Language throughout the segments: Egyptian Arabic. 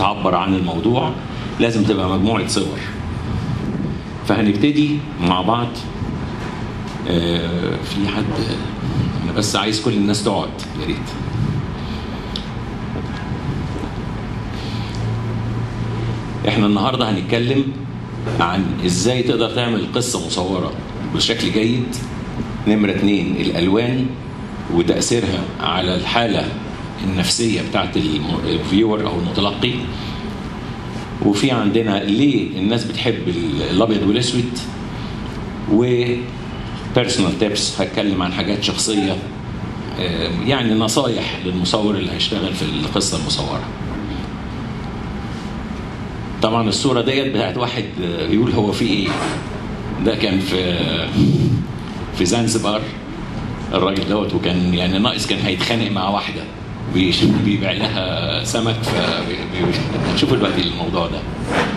بتعبر عن الموضوع لازم تبقى مجموعه صور فهنبتدي مع بعض آه، في حد انا بس عايز كل الناس تقعد يا ريت احنا النهارده هنتكلم عن ازاي تقدر تعمل قصه مصوره بشكل جيد نمره اتنين الالوان وتاثيرها على الحاله النفسيه بتاعت الم- الفيور او المتلقي وفي عندنا ليه الناس بتحب ال- الابيض والاسود و بيرسونال تيبس هتكلم عن حاجات شخصيه آه، يعني نصايح للمصور اللي هيشتغل في القصه المصوره طبعا الصوره ديت بتاعت واحد آه، يقول هو في ايه ده كان في في زنزبار الراجل دوت وكان يعني ناقص كان هيتخانق مع واحده بيش- بيبيع لها سمك فشوفوا دلوقتي الموضوع ده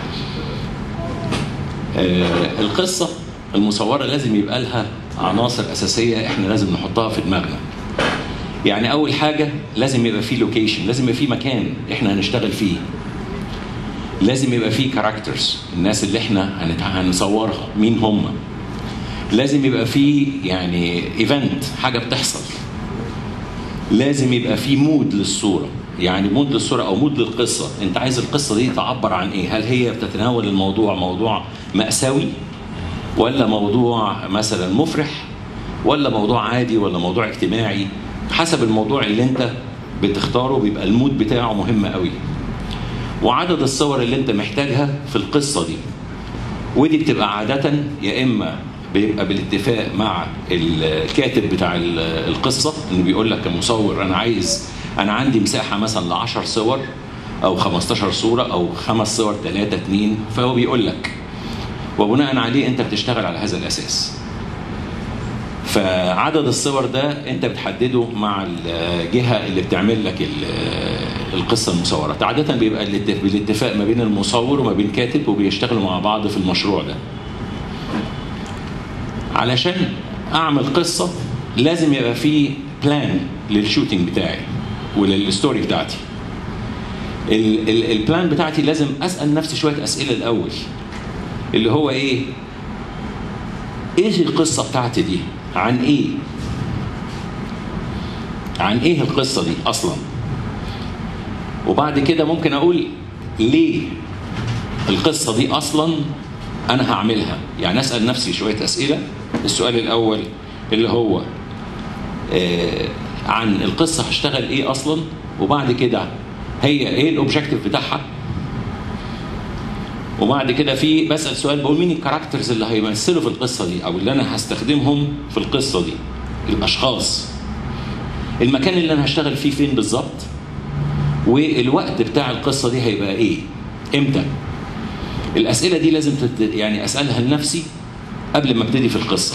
آه، القصه المصوره لازم يبقى لها عناصر اساسيه احنا لازم نحطها في دماغنا يعني اول حاجه لازم يبقى فيه لوكيشن لازم يبقى فيه مكان احنا هنشتغل فيه لازم يبقى فيه كاركترز الناس اللي احنا هنت- هنصورها مين هم لازم يبقى فيه يعني ايفنت حاجه بتحصل لازم يبقى فيه مود للصوره يعني مود للصوره او مود للقصه انت عايز القصه دي تعبر عن ايه هل هي بتتناول الموضوع موضوع مأساوي ولا موضوع مثلا مفرح ولا موضوع عادي ولا موضوع اجتماعي حسب الموضوع اللي انت بتختاره بيبقى المود بتاعه مهم قوي وعدد الصور اللي انت محتاجها في القصه دي ودي بتبقى عادة يا إما بيبقى بالاتفاق مع الكاتب بتاع ال- القصة إنه بيقول لك كمصور أنا عايز أنا عندي مساحة مثلا ل 10 صور أو 15 صورة أو خمس صور ثلاثة اثنين فهو بيقول لك وبناء عليه أنت بتشتغل على هذا الأساس فعدد الصور ده انت بتحدده مع الجهه اللي بتعمل لك ال- القصه المصوره عاده بيبقى الات- بالاتفاق ما بين المصور وما بين كاتب وبيشتغلوا مع بعض في المشروع ده علشان اعمل قصه لازم يبقى في بلان للشوتينج بتاعي وللستوري بتاعتي ال- ال- البلان بتاعتي لازم اسال نفسي شويه اسئله الاول اللي هو ايه ايه القصه بتاعتي دي عن ايه عن ايه القصه دي اصلا وبعد كده ممكن اقول ليه القصه دي اصلا انا هعملها يعني اسال نفسي شويه اسئله السؤال الاول اللي هو آه عن القصه هشتغل ايه اصلا وبعد كده هي ايه الاوبجيكتيف بتاعها وبعد كده في بسال سؤال بقول مين الكاركترز اللي هيمثلوا في القصه دي او اللي انا هستخدمهم في القصه دي الاشخاص المكان اللي انا هشتغل فيه فين بالظبط والوقت بتاع القصه دي هيبقى ايه امتى الاسئله دي لازم تت... يعني اسالها لنفسي قبل ما ابتدي في القصه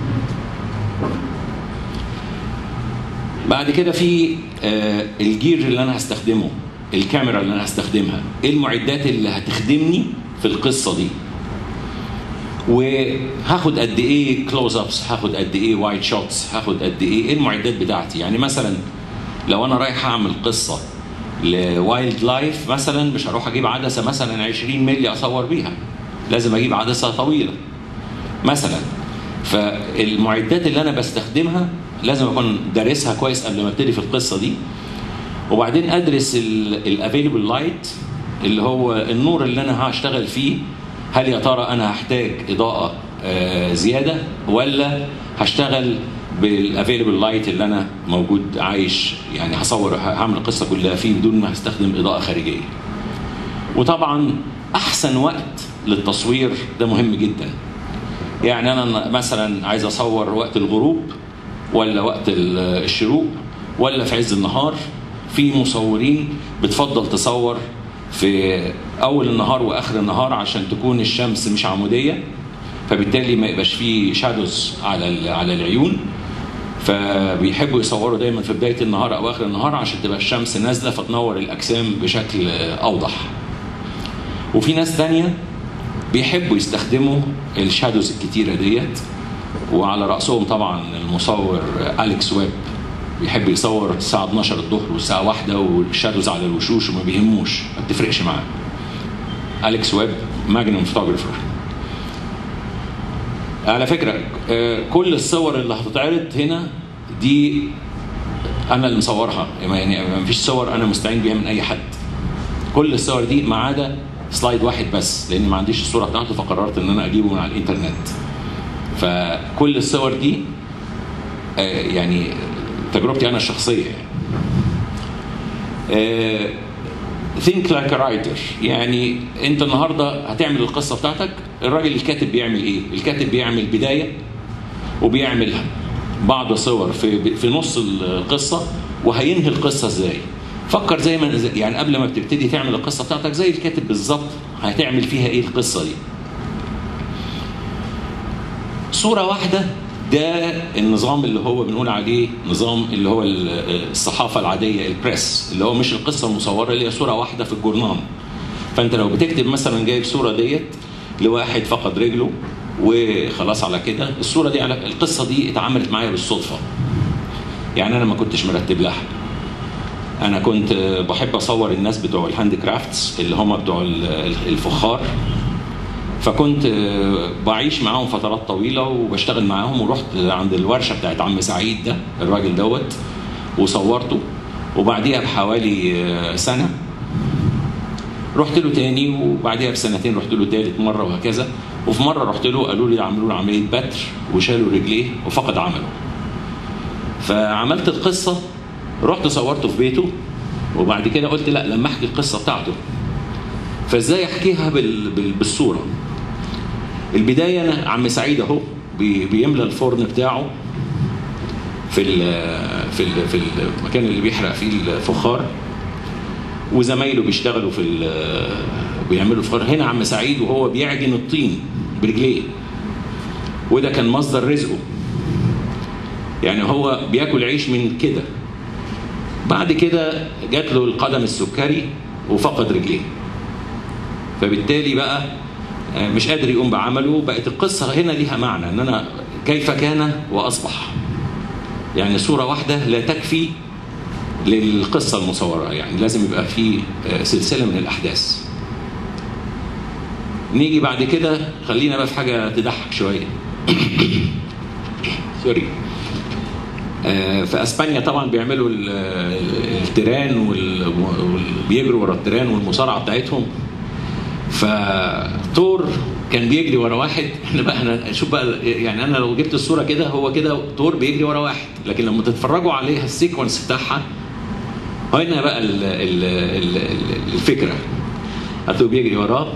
بعد كده في آه الجير اللي انا هستخدمه الكاميرا اللي انا هستخدمها ايه المعدات اللي هتخدمني في القصه دي وهاخد قد ايه كلوز ابس هاخد قد ايه وايد شوتس هاخد قد ايه ايه المعدات بتاعتي يعني مثلا لو انا رايح اعمل قصه لوايلد لايف مثلا مش هروح اجيب عدسه مثلا 20 مللي اصور بيها لازم اجيب عدسه طويله مثلا فالمعدات اللي انا بستخدمها لازم اكون دارسها كويس قبل ما ابتدي في القصه دي وبعدين ادرس الافيلبل لايت اللي هو النور اللي انا هشتغل فيه هل يا ترى انا هحتاج اضاءه آه زياده ولا هشتغل بالافيلبل لايت اللي انا موجود عايش يعني هصور هعمل القصه كلها فيه بدون ما هستخدم اضاءه خارجيه وطبعا احسن وقت للتصوير ده مهم جدا يعني انا مثلا عايز اصور وقت الغروب ولا وقت الشروق ولا في عز النهار في مصورين بتفضل تصور في اول النهار واخر النهار عشان تكون الشمس مش عموديه فبالتالي ما يبقاش فيه شادوز على على العيون فبيحبوا يصوروا دايما في بدايه النهار او اخر النهار عشان تبقى الشمس نازله فتنور الاجسام بشكل اوضح وفي ناس تانية بيحبوا يستخدموا الشادوز الكتيرة ديت وعلى رأسهم طبعا المصور أليكس ويب يحب يصور الساعه 12 الظهر والساعه 1 والشادوز على الوشوش وما بيهموش ما بتفرقش معاه اليكس ويب ماجنوم فوتوغرافر على فكره آه، كل الصور اللي هتتعرض هنا دي انا اللي مصورها يعني ما فيش صور انا مستعين بيها من اي حد كل الصور دي ما عدا سلايد واحد بس لان ما عنديش الصوره بتاعته فقررت ان انا اجيبه من على الانترنت فكل الصور دي آه، يعني تجربتي انا الشخصيه يعني آه، think like a writer يعني انت النهارده هتعمل القصه بتاعتك الراجل الكاتب بيعمل ايه الكاتب بيعمل بدايه وبيعمل بعض صور في في نص القصه وهينهي القصه ازاي فكر زي ما يعني قبل ما بتبتدي تعمل القصه بتاعتك زي الكاتب بالظبط هتعمل فيها ايه القصه دي صوره واحده ده النظام اللي هو بنقول عليه نظام اللي هو الصحافه العاديه البريس اللي هو مش القصه المصوره اللي هي صوره واحده في الجورنال فانت لو بتكتب مثلا جايب صوره ديت لواحد فقد رجله وخلاص على كده الصوره دي على القصه دي اتعملت معايا بالصدفه يعني انا ما كنتش مرتب لها انا كنت بحب اصور الناس بتوع الهاند كرافتس اللي هم بتوع الفخار فكنت بعيش معاهم فترات طويله وبشتغل معاهم ورحت عند الورشه بتاعت عم سعيد ده الراجل دوت وصورته وبعديها بحوالي سنه رحت له تاني وبعديها بسنتين رحت له تالت مره وهكذا وفي مره رحت له قالوا لي عملوا له عمليه بتر وشالوا رجليه وفقد عمله فعملت القصه رحت صورته في بيته وبعد كده قلت لا لما احكي القصه بتاعته فازاي احكيها بال... بال... بالصوره البدايه انا عم سعيد اهو بي... بيملى الفرن بتاعه في ال... في ال... في المكان اللي بيحرق فيه الفخار وزمايله بيشتغلوا في ال... بيعملوا فخار هنا عم سعيد وهو بيعجن الطين برجليه وده كان مصدر رزقه يعني هو بياكل عيش من كده بعد كده جات له القدم السكري وفقد رجليه فبالتالي بقى مش قادر يقوم بعمله بقت القصة هنا ليها معنى ان انا كيف كان واصبح يعني صورة واحدة لا تكفي للقصة المصورة يعني لازم يبقى في سلسلة من الأحداث نيجي بعد كده خلينا بقى في حاجة تضحك شوية سوري في اسبانيا طبعا بيعملوا التيران وبيجروا ورا التيران والمصارعه بتاعتهم فتور كان بيجري ورا واحد احنا بقى احنا شوف بقى يعني انا لو جبت الصوره كده هو كده تور بيجري ورا واحد لكن لما تتفرجوا عليها السيكونس بتاعها هنا بقى ال ال ال الفكره هتلاقيه بيجري وراه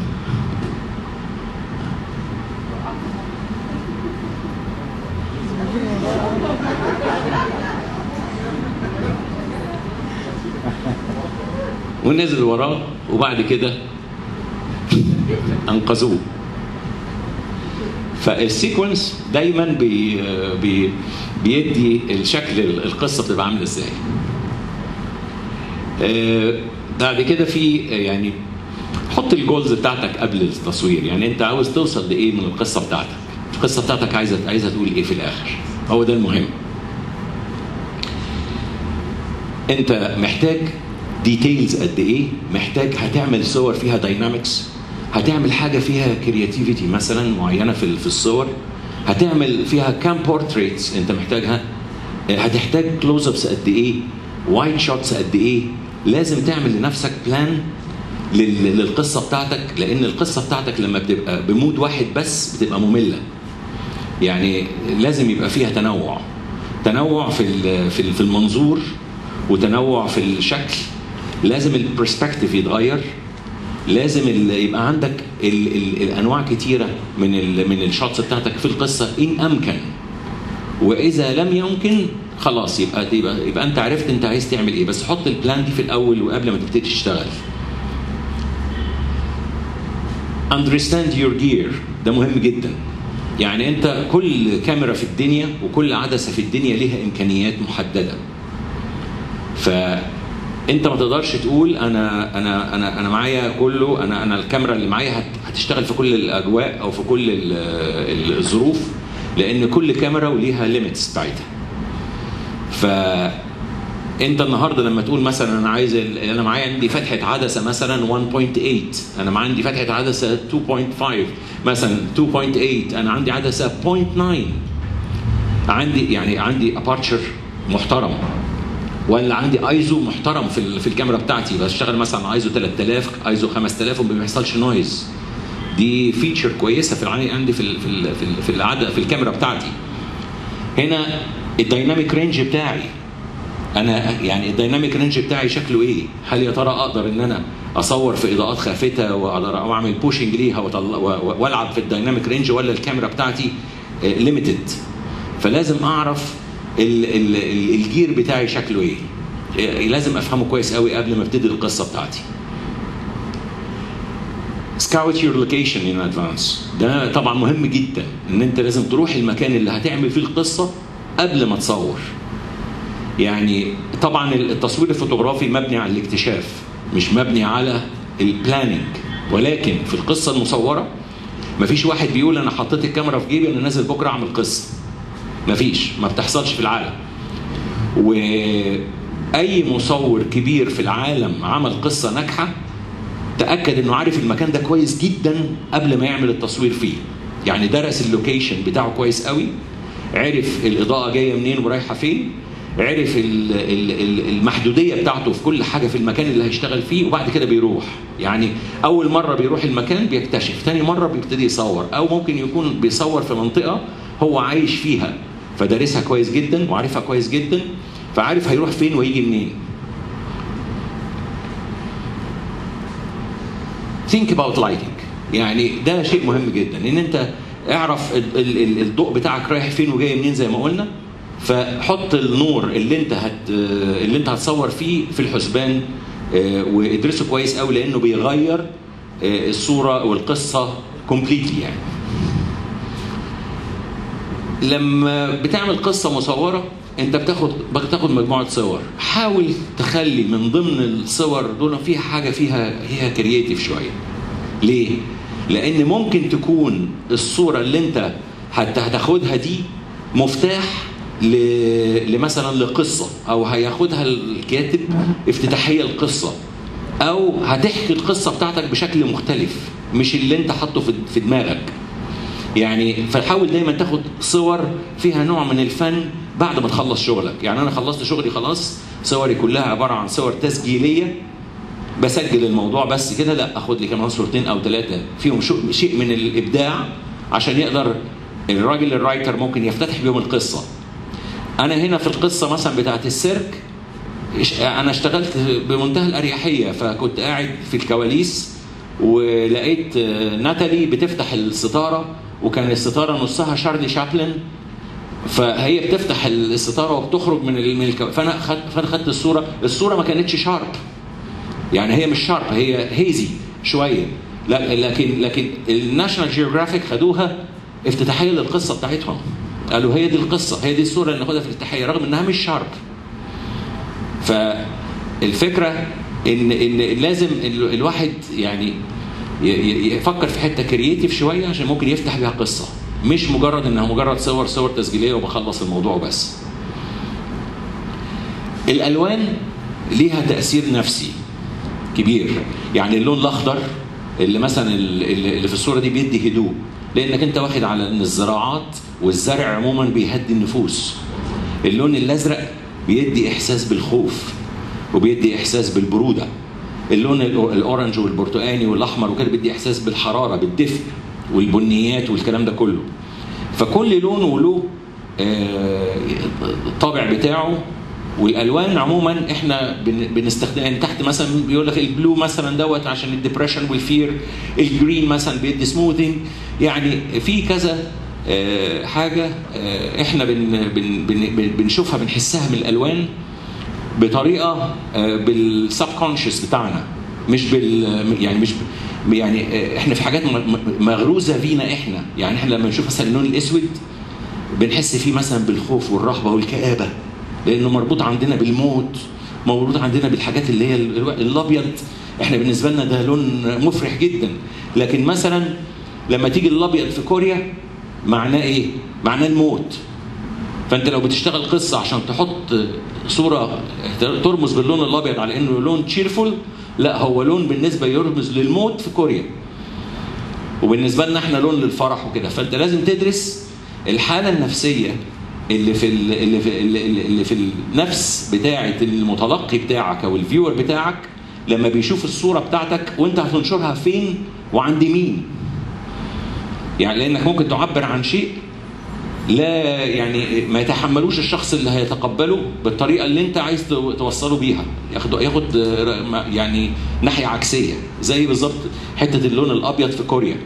ونزل وراه وبعد كده انقذوه فالسيكونس دايما بي بي بيدي الشكل القصه بتبقى عامله ازاي آه بعد كده في يعني حط الجولز بتاعتك قبل التصوير يعني انت عاوز توصل لايه من القصه بتاعتك القصه بتاعتك عايزه عايزه تقول ايه في الاخر هو ده المهم انت محتاج ديتيلز قد ايه محتاج هتعمل صور فيها داينامكس هتعمل حاجه فيها كرياتيفيتي مثلا معينه في في الصور هتعمل فيها كام بورتريتس انت محتاجها هتحتاج كلوز ابس قد ايه وايد شوتس قد ايه لازم تعمل لنفسك بلان للقصه بتاعتك لان القصه بتاعتك لما بتبقى بمود واحد بس بتبقى ممله يعني لازم يبقى فيها تنوع تنوع في في المنظور وتنوع في الشكل لازم البرسبكتيف يتغير لازم يبقى عندك ال ال الانواع كتيره من ال من الشوتس بتاعتك في القصه ان امكن واذا لم يمكن خلاص يبقى يبقى, يبقى انت عرفت انت عايز تعمل ايه بس حط البلان دي في الاول وقبل ما تبتدي تشتغل understand your gear ده مهم جدا يعني انت كل كاميرا في الدنيا وكل عدسه في الدنيا ليها امكانيات محدده فانت ما تقدرش تقول انا انا انا انا معايا كله انا انا الكاميرا اللي معايا هتشتغل في كل الاجواء او في كل الظروف لان كل كاميرا وليها ليميتس بتاعتها ف ف انت النهارده لما تقول مثلا انا عايز ال- انا معايا عندي فتحه عدسه مثلا 1.8 انا معايا عندي فتحه عدسه 2.5 مثلا 2.8 انا عندي عدسه 0.9 عندي يعني عندي ابارتشر محترم ولا عندي ايزو محترم في ال- في الكاميرا بتاعتي بشتغل مثلا ايزو 3000 ايزو 5000 وما بيحصلش نويز دي فيتشر كويسه في العين عندي في ال في ال في, ال في العدد في الكاميرا بتاعتي هنا الدايناميك رينج بتاعي انا يعني الدايناميك رينج بتاعي شكله ايه؟ هل يا ترى اقدر ان انا اصور في اضاءات خافته واقدر او اعمل بوشنج ليها وأطلع- و- و- والعب في الدايناميك رينج ولا الكاميرا بتاعتي ليميتد فلازم اعرف ال ال ال الجير بتاعي شكله ايه؟ إيه، لازم افهمه كويس قوي قبل ما ابتدي القصه بتاعتي. سكاوت يور لوكيشن ان ادفانس ده طبعا مهم جدا ان انت لازم تروح المكان اللي هتعمل فيه القصه قبل ما تصور يعني طبعا التصوير الفوتوغرافي مبني على الاكتشاف مش مبني على البلاننج ولكن في القصه المصوره مفيش واحد بيقول انا حطيت الكاميرا في جيبي انا نازل بكره اعمل قصه مفيش ما بتحصلش في العالم واي مصور كبير في العالم عمل قصه ناجحه تاكد انه عارف المكان ده كويس جدا قبل ما يعمل التصوير فيه يعني درس اللوكيشن بتاعه كويس قوي عرف الاضاءه جايه منين ورايحه فين عرف ال- ال- ال- المحدوديه بتاعته في كل حاجه في المكان اللي هيشتغل فيه وبعد كده بيروح يعني اول مره بيروح المكان بيكتشف تاني مره بيبتدي يصور او ممكن يكون بيصور في منطقه هو عايش فيها فدارسها كويس جدا وعارفها كويس جدا فعارف هيروح فين ويجي منين think about lighting يعني ده شيء مهم جدا ان انت اعرف ال- ال- ال- الضوء بتاعك رايح فين وجاي منين زي ما قلنا فحط النور اللي انت هت اللي انت هتصور فيه في الحسبان آه، وادرسه كويس قوي لانه بيغير آه، الصوره والقصه كومبليتلي يعني لما بتعمل قصه مصوره انت بتاخد بتاخد مجموعه صور حاول تخلي من ضمن الصور دول فيها حاجه فيها فيها كرييتيف شويه ليه لان ممكن تكون الصوره اللي انت هت- هتاخدها دي مفتاح ل- لمثلا لقصه او هياخدها الكاتب افتتاحيه القصه او هتحكي القصه بتاعتك بشكل مختلف مش اللي انت حاطه في في دماغك يعني فحاول دايما تاخد صور فيها نوع من الفن بعد ما تخلص شغلك يعني انا خلصت شغلي خلاص صوري كلها عباره عن صور تسجيليه بسجل الموضوع بس كده لا اخد لي كمان صورتين او ثلاثه فيهم شو- شيء من الابداع عشان يقدر الراجل الرايتر ممكن يفتتح بيهم القصه انا هنا في القصه مثلا بتاعت السيرك إش- انا اشتغلت بمنتهى الاريحيه فكنت قاعد في الكواليس ولقيت آه، ناتالي بتفتح الستاره وكان الستاره نصها شارلي شابلن فهي بتفتح الستاره وبتخرج من ال- من الكو... فانا خدت فانا خدت الصوره الصوره ما كانتش شارب يعني هي مش شارب هي هيزي شويه لا لكن لكن الناشونال جيوغرافيك خدوها افتتاحيه للقصه بتاعتهم قالوا هي دي القصه هي دي الصوره اللي ناخدها في الافتتاحيه رغم انها مش شارب فالفكره ان ان لازم ال- الواحد يعني ي- ي- يفكر في حته كرييتيف شويه عشان ممكن يفتح بيها قصه مش مجرد انها مجرد صور صور تسجيليه وبخلص الموضوع بس الالوان ليها تاثير نفسي كبير يعني اللون الاخضر اللي مثلا ال- اللي اللي في الصوره دي بيدي هدوء لانك انت واخد على ان الزراعات والزرع عموما بيهدي النفوس اللون الازرق بيدي احساس بالخوف وبيدي احساس بالبروده اللون الأو- الاورنج والبرتقاني والاحمر وكده بيدي احساس بالحراره بالدفء والبنيات والكلام ده كله فكل لون وله آه، الطابع بتاعه والالوان عموما احنا بن- بنستخدم يعني تحت مثلا بيقول لك البلو مثلا دوت عشان الدبريشن والفير الجرين مثلا بيدي سموثنج يعني في كذا آه، حاجه آه، احنا بن بن بن بن- بنشوفها بنحسها من الالوان بطريقه بالسب كونشس بتاعنا مش بال يعني مش ب- يعني آه، احنا في حاجات م- م- مغروزه فينا احنا يعني احنا لما نشوف مثلا اللون الاسود بنحس فيه مثلا بالخوف والرهبه والكآبه لانه مربوط عندنا بالموت مربوط عندنا بالحاجات اللي هي ال- الابيض احنا بالنسبه لنا ده لون مفرح جدا لكن مثلا لما تيجي الابيض في كوريا معناه ايه؟ معناه الموت فانت لو بتشتغل قصه عشان تحط صوره ترمز باللون الابيض على انه لون تشيرفول لا هو لون بالنسبه يرمز للموت في كوريا وبالنسبه لنا احنا لون للفرح وكده فانت لازم تدرس الحاله النفسيه اللي في ال- اللي في اللي اللي في النفس بتاعه المتلقي بتاعك او الفيور بتاعك لما بيشوف الصوره بتاعتك وانت هتنشرها فين وعند مين يعني لانك ممكن تعبر عن شيء لا يعني ما يتحملوش الشخص اللي هيتقبله بالطريقه اللي انت عايز تو- توصله بيها ياخد ياخد آه، يعني ناحيه عكسيه زي بالظبط حته اللون الابيض في كوريا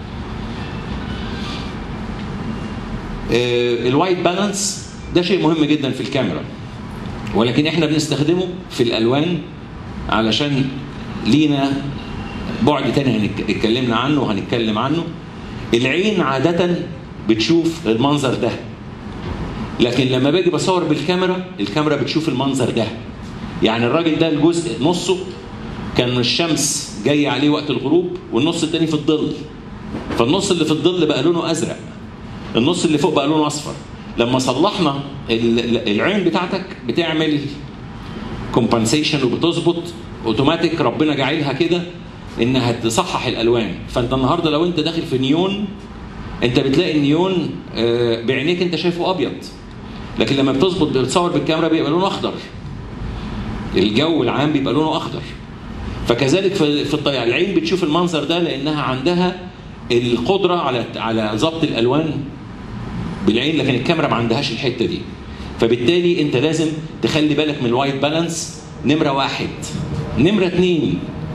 آه، الوايت بالانس ده شيء مهم جدا في الكاميرا ولكن احنا بنستخدمه في الالوان علشان لينا بعد تاني هنك- اتكلمنا عنه وهنتكلم عنه العين عادة بتشوف المنظر ده لكن لما باجي بصور بالكاميرا الكاميرا بتشوف المنظر ده يعني الراجل ده الجزء نصه كان الشمس جاية عليه وقت الغروب والنص التاني في الظل فالنص اللي في الظل بقى لونه ازرق النص اللي فوق بقى لونه اصفر لما صلحنا ال- العين بتاعتك بتعمل كومبنسيشن وبتظبط اوتوماتيك ربنا جاعلها كده انها تصحح الالوان فانت النهارده لو انت داخل في نيون انت بتلاقي النيون آه، بعينيك انت شايفه ابيض لكن لما بتظبط بتصور بالكاميرا بيبقى لونه اخضر الجو العام بيبقى لونه اخضر فكذلك في في الطبيعه العين بتشوف المنظر ده لانها عندها القدره على على ضبط الالوان بالعين لكن الكاميرا ما عندهاش الحته دي فبالتالي انت لازم تخلي بالك من الوايت بالانس نمره واحد نمره اتنين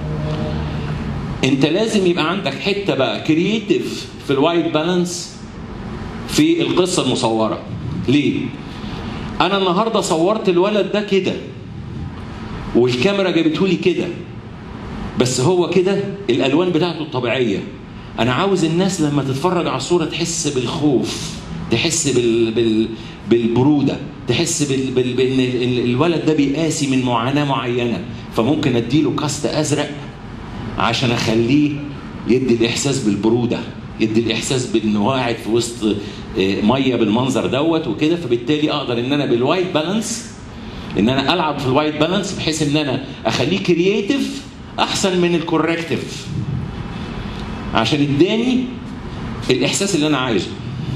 انت لازم يبقى عندك حته بقى كرييتيف في الوايت بالانس في القصه المصوره ليه انا النهارده صورت الولد ده كده والكاميرا جابته لي كده بس هو كده الالوان بتاعته الطبيعيه انا عاوز الناس لما تتفرج على الصوره تحس بالخوف تحس بال... بال... بالبروده تحس بال... بال... بان ال- الولد ده بيقاسي من معاناه معينه فممكن اديله كاست ازرق عشان اخليه يدي الاحساس بالبروده يدي الاحساس بانه قاعد في وسط آه، ميه بالمنظر دوت وكده فبالتالي اقدر ان انا بالوايت بالانس ان انا العب في الوايت بالانس بحيث ان انا اخليه كرييتيف احسن من الكوركتيف عشان اداني الاحساس اللي انا عايزه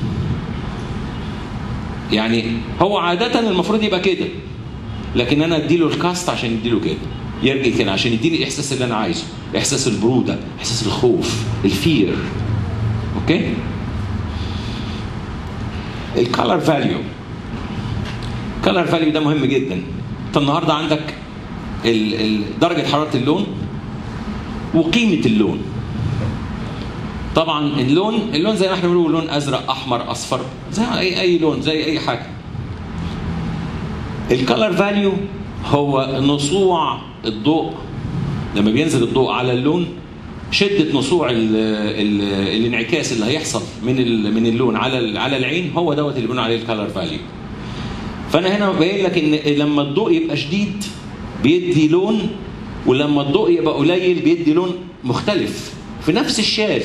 يعني هو عادة المفروض يبقى كده لكن انا اديله الكاست عشان يديله كده يرجع كده عشان يديني الاحساس اللي انا عايزه احساس البروده احساس الخوف الفير اوكي الكالر فاليو الكالر فاليو ده مهم جدا انت النهارده عندك ال- ال- درجه حراره اللون وقيمه اللون طبعا اللون اللون زي ما احنا بنقول لون ازرق احمر اصفر زي اي اي لون زي اي حاجه الكالر فاليو هو نصوع الضوء لما بينزل الضوء على اللون شده نصوع ال ال الانعكاس اللي هيحصل من ال- من اللون على ال- على العين هو دوت اللي بنقول عليه الكالر فاليو فانا هنا باين لك ان لما الضوء يبقى شديد بيدي لون ولما الضوء يبقى قليل بيدي لون مختلف في نفس الشال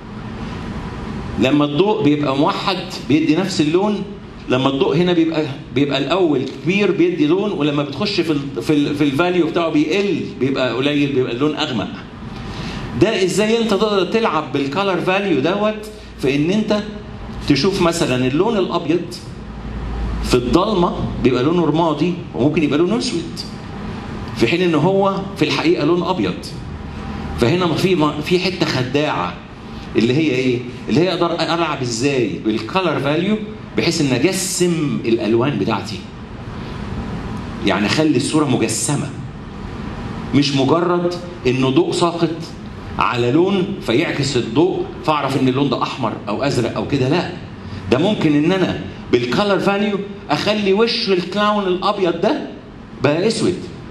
لما الضوء بيبقى موحد بيدي نفس اللون لما الضوء هنا بيبقى بيبقى الاول كبير بيدي لون ولما بتخش في ال في ال في الفاليو بتاعه بيقل بيبقى قليل بيبقى اللون اغمق ده ازاي انت تقدر تلعب بالكالر فاليو دوت في ان انت تشوف مثلا اللون الابيض في الضلمه بيبقى لونه رمادي وممكن يبقى لونه اسود في حين ان هو في الحقيقه لون ابيض فهنا في في حته خداعه اللي هي ايه؟ اللي هي اقدر العب ازاي بالكالر فاليو بحيث ان اجسم الالوان بتاعتي. يعني اخلي الصوره مجسمه. مش مجرد انه ضوء ساقط على لون فيعكس الضوء فاعرف ان اللون ده احمر او ازرق او كده لا ده ممكن ان انا بالكالر فاليو اخلي وش الكلاون الابيض ده بقى اسود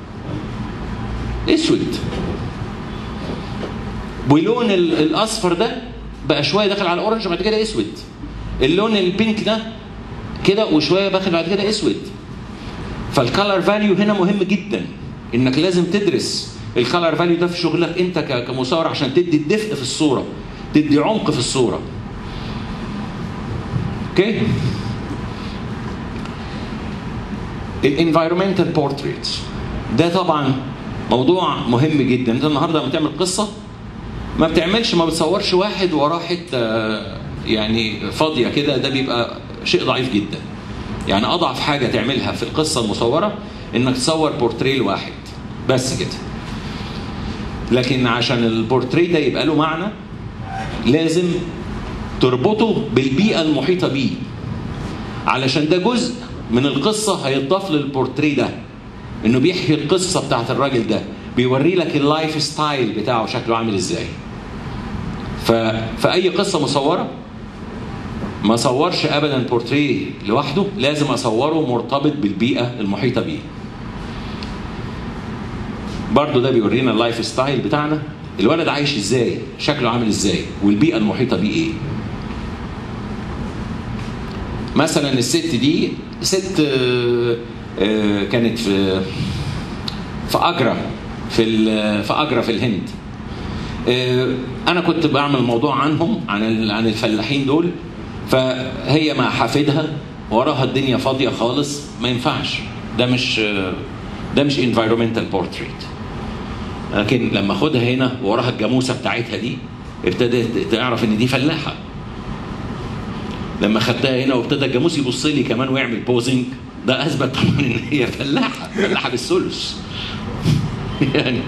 اسود ولون ال- الاصفر ده بقى شويه داخل على الاورنج وبعد كده اسود اللون البينك ده كده وشويه داخل بعد كده اسود فالكالر فاليو هنا مهم جدا انك لازم تدرس الكالر فاليو ده في شغلك انت ك- كمصور عشان تدي الدفء في الصوره تدي عمق في الصوره اوكي الانفايرمنتال بورتريتس ده طبعا موضوع مهم جدا انت النهارده لما تعمل قصه ما بتعملش ما بتصورش واحد وراه حته يعني فاضيه كده ده بيبقى شيء ضعيف جدا يعني اضعف حاجه تعملها في القصه المصوره انك تصور بورتريه واحد بس كده لكن عشان البورتريه ده يبقى له معنى لازم تربطه بالبيئه المحيطه بيه علشان ده جزء من القصه هيتضاف للبورتريه ده انه بيحكي القصه بتاعت الراجل ده بيوري لك اللايف ستايل بتاعه شكله عامل ازاي ف... فاي قصه مصوره ما اصورش ابدا بورتريه لوحده لازم اصوره مرتبط بالبيئه المحيطه بيه برضه ده بيورينا اللايف ستايل بتاعنا الولد عايش ازاي شكله عامل ازاي والبيئه المحيطه بيه ايه مثلا الست دي ست كانت في في اجرا في في اجرا في الهند انا كنت بعمل موضوع عنهم عن عن الفلاحين دول فهي مع حفيدها وراها الدنيا فاضيه خالص ما ينفعش ده مش ده مش انفايرمنتال بورتريت لكن لما اخدها هنا وراها الجاموسه بتاعتها دي ابتدت تعرف ان دي فلاحه لما خدتها هنا وابتدى الجاموس يبص لي كمان ويعمل بوزنج ده اثبت طبعا ان هي فلاحه فلاحه بالثلث يعني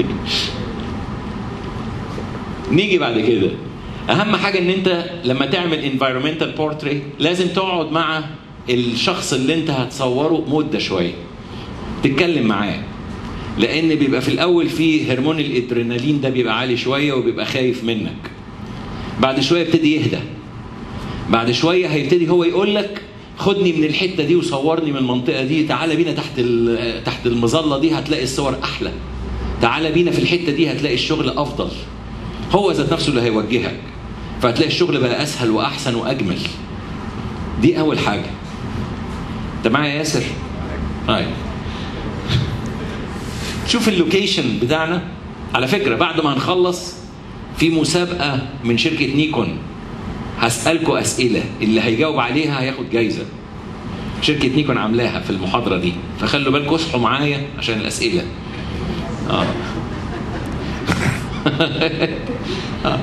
نيجي بعد كده اهم حاجه ان انت لما تعمل انفايرمنتال بورتري لازم تقعد مع الشخص اللي انت هتصوره مده شويه تتكلم معاه لان بيبقى في الاول في هرمون الادرينالين ده بيبقى عالي شويه وبيبقى خايف منك بعد شويه يبتدي يهدى بعد شويه هيبتدي هو يقول لك خدني من الحته دي وصورني من المنطقه دي تعالى بينا تحت تحت المظله دي هتلاقي الصور احلى تعالى بينا في الحته دي هتلاقي الشغل افضل هو ذات نفسه اللي هيوجهك فهتلاقي الشغل بقى اسهل واحسن واجمل دي اول حاجه انت معايا يا ياسر طيب شوف اللوكيشن بتاعنا على فكره بعد ما هنخلص في مسابقه من شركه نيكون هسألكم أسئلة اللي هيجاوب عليها هياخد جايزة شركة نيكون عاملاها في المحاضرة دي فخلوا بالكم اصحوا معايا عشان الأسئلة آه. آه.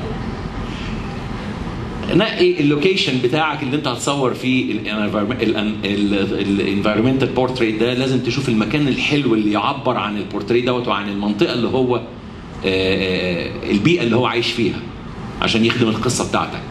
نقي اللوكيشن بتاعك اللي انت هتصور فيه الانفيرمنتال بورتريت ده لازم تشوف المكان الحلو اللي يعبر عن البورتريت دوت وعن المنطقه اللي هو البيئه اللي هو عايش فيها عشان يخدم القصه بتاعتك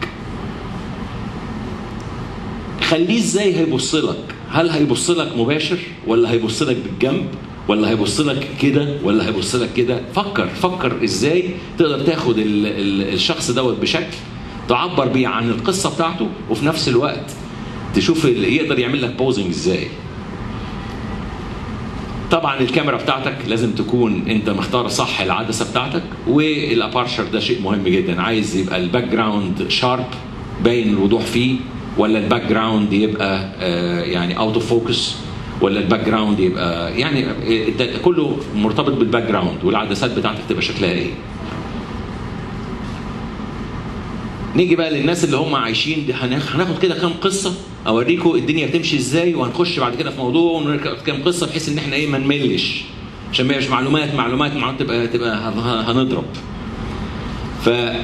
خليه ازاي هيبص لك هل هيبص لك مباشر ولا هيبص لك بالجنب ولا هيبص لك كده ولا هيبص لك كده فكر فكر ازاي تقدر تاخد ال ال الشخص دوت بشكل تعبر بيه عن القصه بتاعته وفي نفس الوقت تشوف يقدر يعمل لك بوزنج ازاي طبعا الكاميرا بتاعتك لازم تكون انت مختار صح العدسه بتاعتك والابارشر ده شيء مهم جدا عايز يبقى الباك جراوند شارب باين الوضوح فيه ولا الباك جراوند يبقى يعني اوت اوف فوكس ولا الباك جراوند يبقى يعني ده كله مرتبط بالباك جراوند والعدسات بتاعتك تبقى شكلها ايه نيجي بقى للناس اللي هم عايشين هناخد كده كام قصه اوريكم الدنيا بتمشي ازاي وهنخش بعد كده في موضوع ونركب كام قصه بحيث ان احنا ايه ما نملش عشان ما يبقاش معلومات معلومات معلومات تبقى تبقى هنضرب ف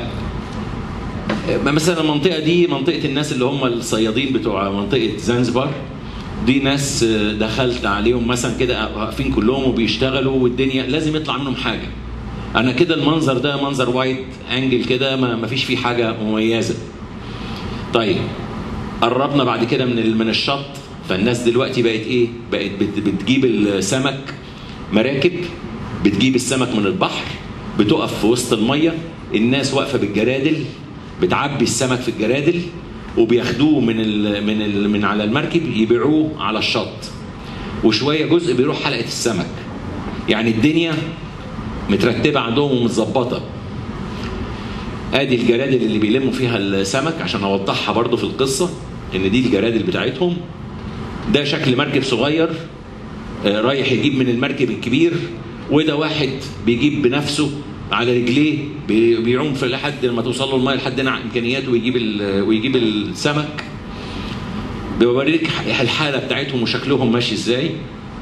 مثلا المنطقه دي منطقه الناس اللي هم الصيادين بتوع منطقه زنزبار دي ناس دخلت عليهم مثلا كده واقفين كلهم وبيشتغلوا والدنيا لازم يطلع منهم حاجه انا كده المنظر ده منظر وايد انجل كده ما فيش فيه حاجه مميزه طيب قربنا بعد كده من من الشط فالناس دلوقتي بقت ايه بقت بتجيب السمك مراكب بتجيب السمك من البحر بتقف في وسط الميه الناس واقفه بالجرادل بتعبي السمك في الجرادل وبياخدوه من ال من ال من على المركب يبيعوه على الشط وشويه جزء بيروح حلقه السمك يعني الدنيا مترتبه عندهم ومتظبطه ادي الجرادل اللي بيلموا فيها السمك عشان اوضحها برضو في القصه ان دي الجرادل بتاعتهم ده شكل مركب صغير رايح يجيب من المركب الكبير وده واحد بيجيب بنفسه على رجليه بيعوم في لحد لما توصل له الميه لحد هنا امكانياته ويجيب ويجيب السمك بيوريك الحاله بتاعتهم وشكلهم ماشي ازاي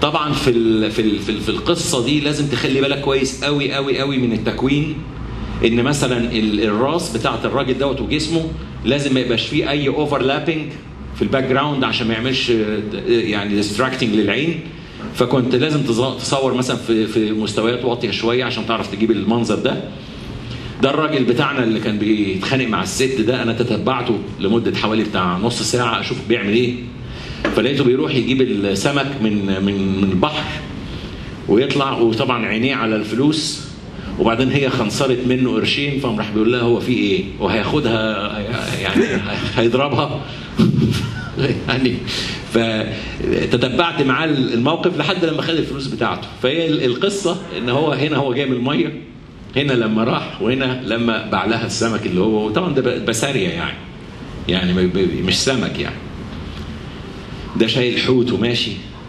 طبعا في ال في ال في, ال في القصه دي لازم تخلي بالك كويس قوي قوي قوي من التكوين ان مثلا ال- الراس بتاعت الراجل دوت وجسمه لازم ما يبقاش فيه اي اوفرلابنج في الباك جراوند عشان ما يعملش آه، يعني ديستراكتنج للعين فكنت لازم تظ- تصور مثلا في في مستويات واطيه شويه عشان تعرف تجيب المنظر ده ده الراجل بتاعنا اللي كان بيتخانق مع الست ده انا تتبعته لمده حوالي بتاع نص ساعه اشوف بيعمل ايه فلقيته بيروح يجيب السمك من من من البحر ويطلع وطبعا عينيه على الفلوس وبعدين هي خنصرت منه قرشين فقام راح بيقول لها هو في ايه وهياخدها يعني هيضربها يعني فتتبعت معاه الموقف لحد لما خد الفلوس بتاعته فهي القصه ان هو هنا هو جاي من الميه هنا لما راح وهنا لما باع لها السمك اللي هو طبعا ده بساريه يعني يعني ما- ب- مش سمك يعني ده شايل حوت وماشي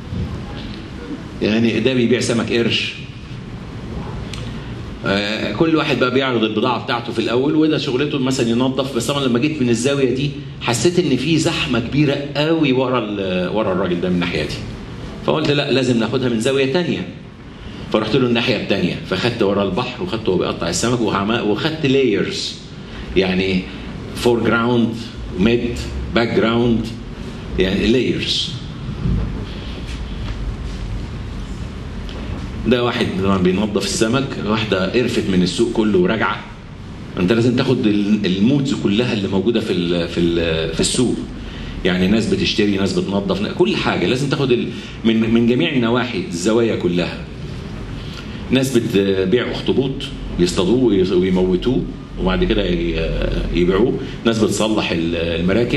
يعني ده بيبيع سمك قرش آه، كل واحد بقى بيعرض البضاعه بتاعته في الاول وده شغلته مثلا ينظف بس طبعا لما جيت من الزاويه دي حسيت ان في زحمه كبيره قوي ورا ال- ورا الراجل ده من ناحيتي فقلت لا لازم ناخدها من زاويه تانية فرحت له الناحيه الثانيه فخدت ورا البحر وخدته وهو بيقطع السمك وعم- وخدت لايرز يعني فور جراوند ميد باك جراوند يعني لايرز ده واحد طبعا بينظف السمك واحده قرفت من السوق كله وراجعه انت لازم تاخد ال- المودز كلها اللي موجوده في ال في ال في السوق يعني ناس بتشتري ناس بتنظف كل حاجه لازم تاخد ال من من جميع النواحي الزوايا كلها ناس بتبيع اخطبوط بيصطادوه ويص- ويموتوه وبعد كده ي- يبيعوه ناس بتصلح ال- المراكب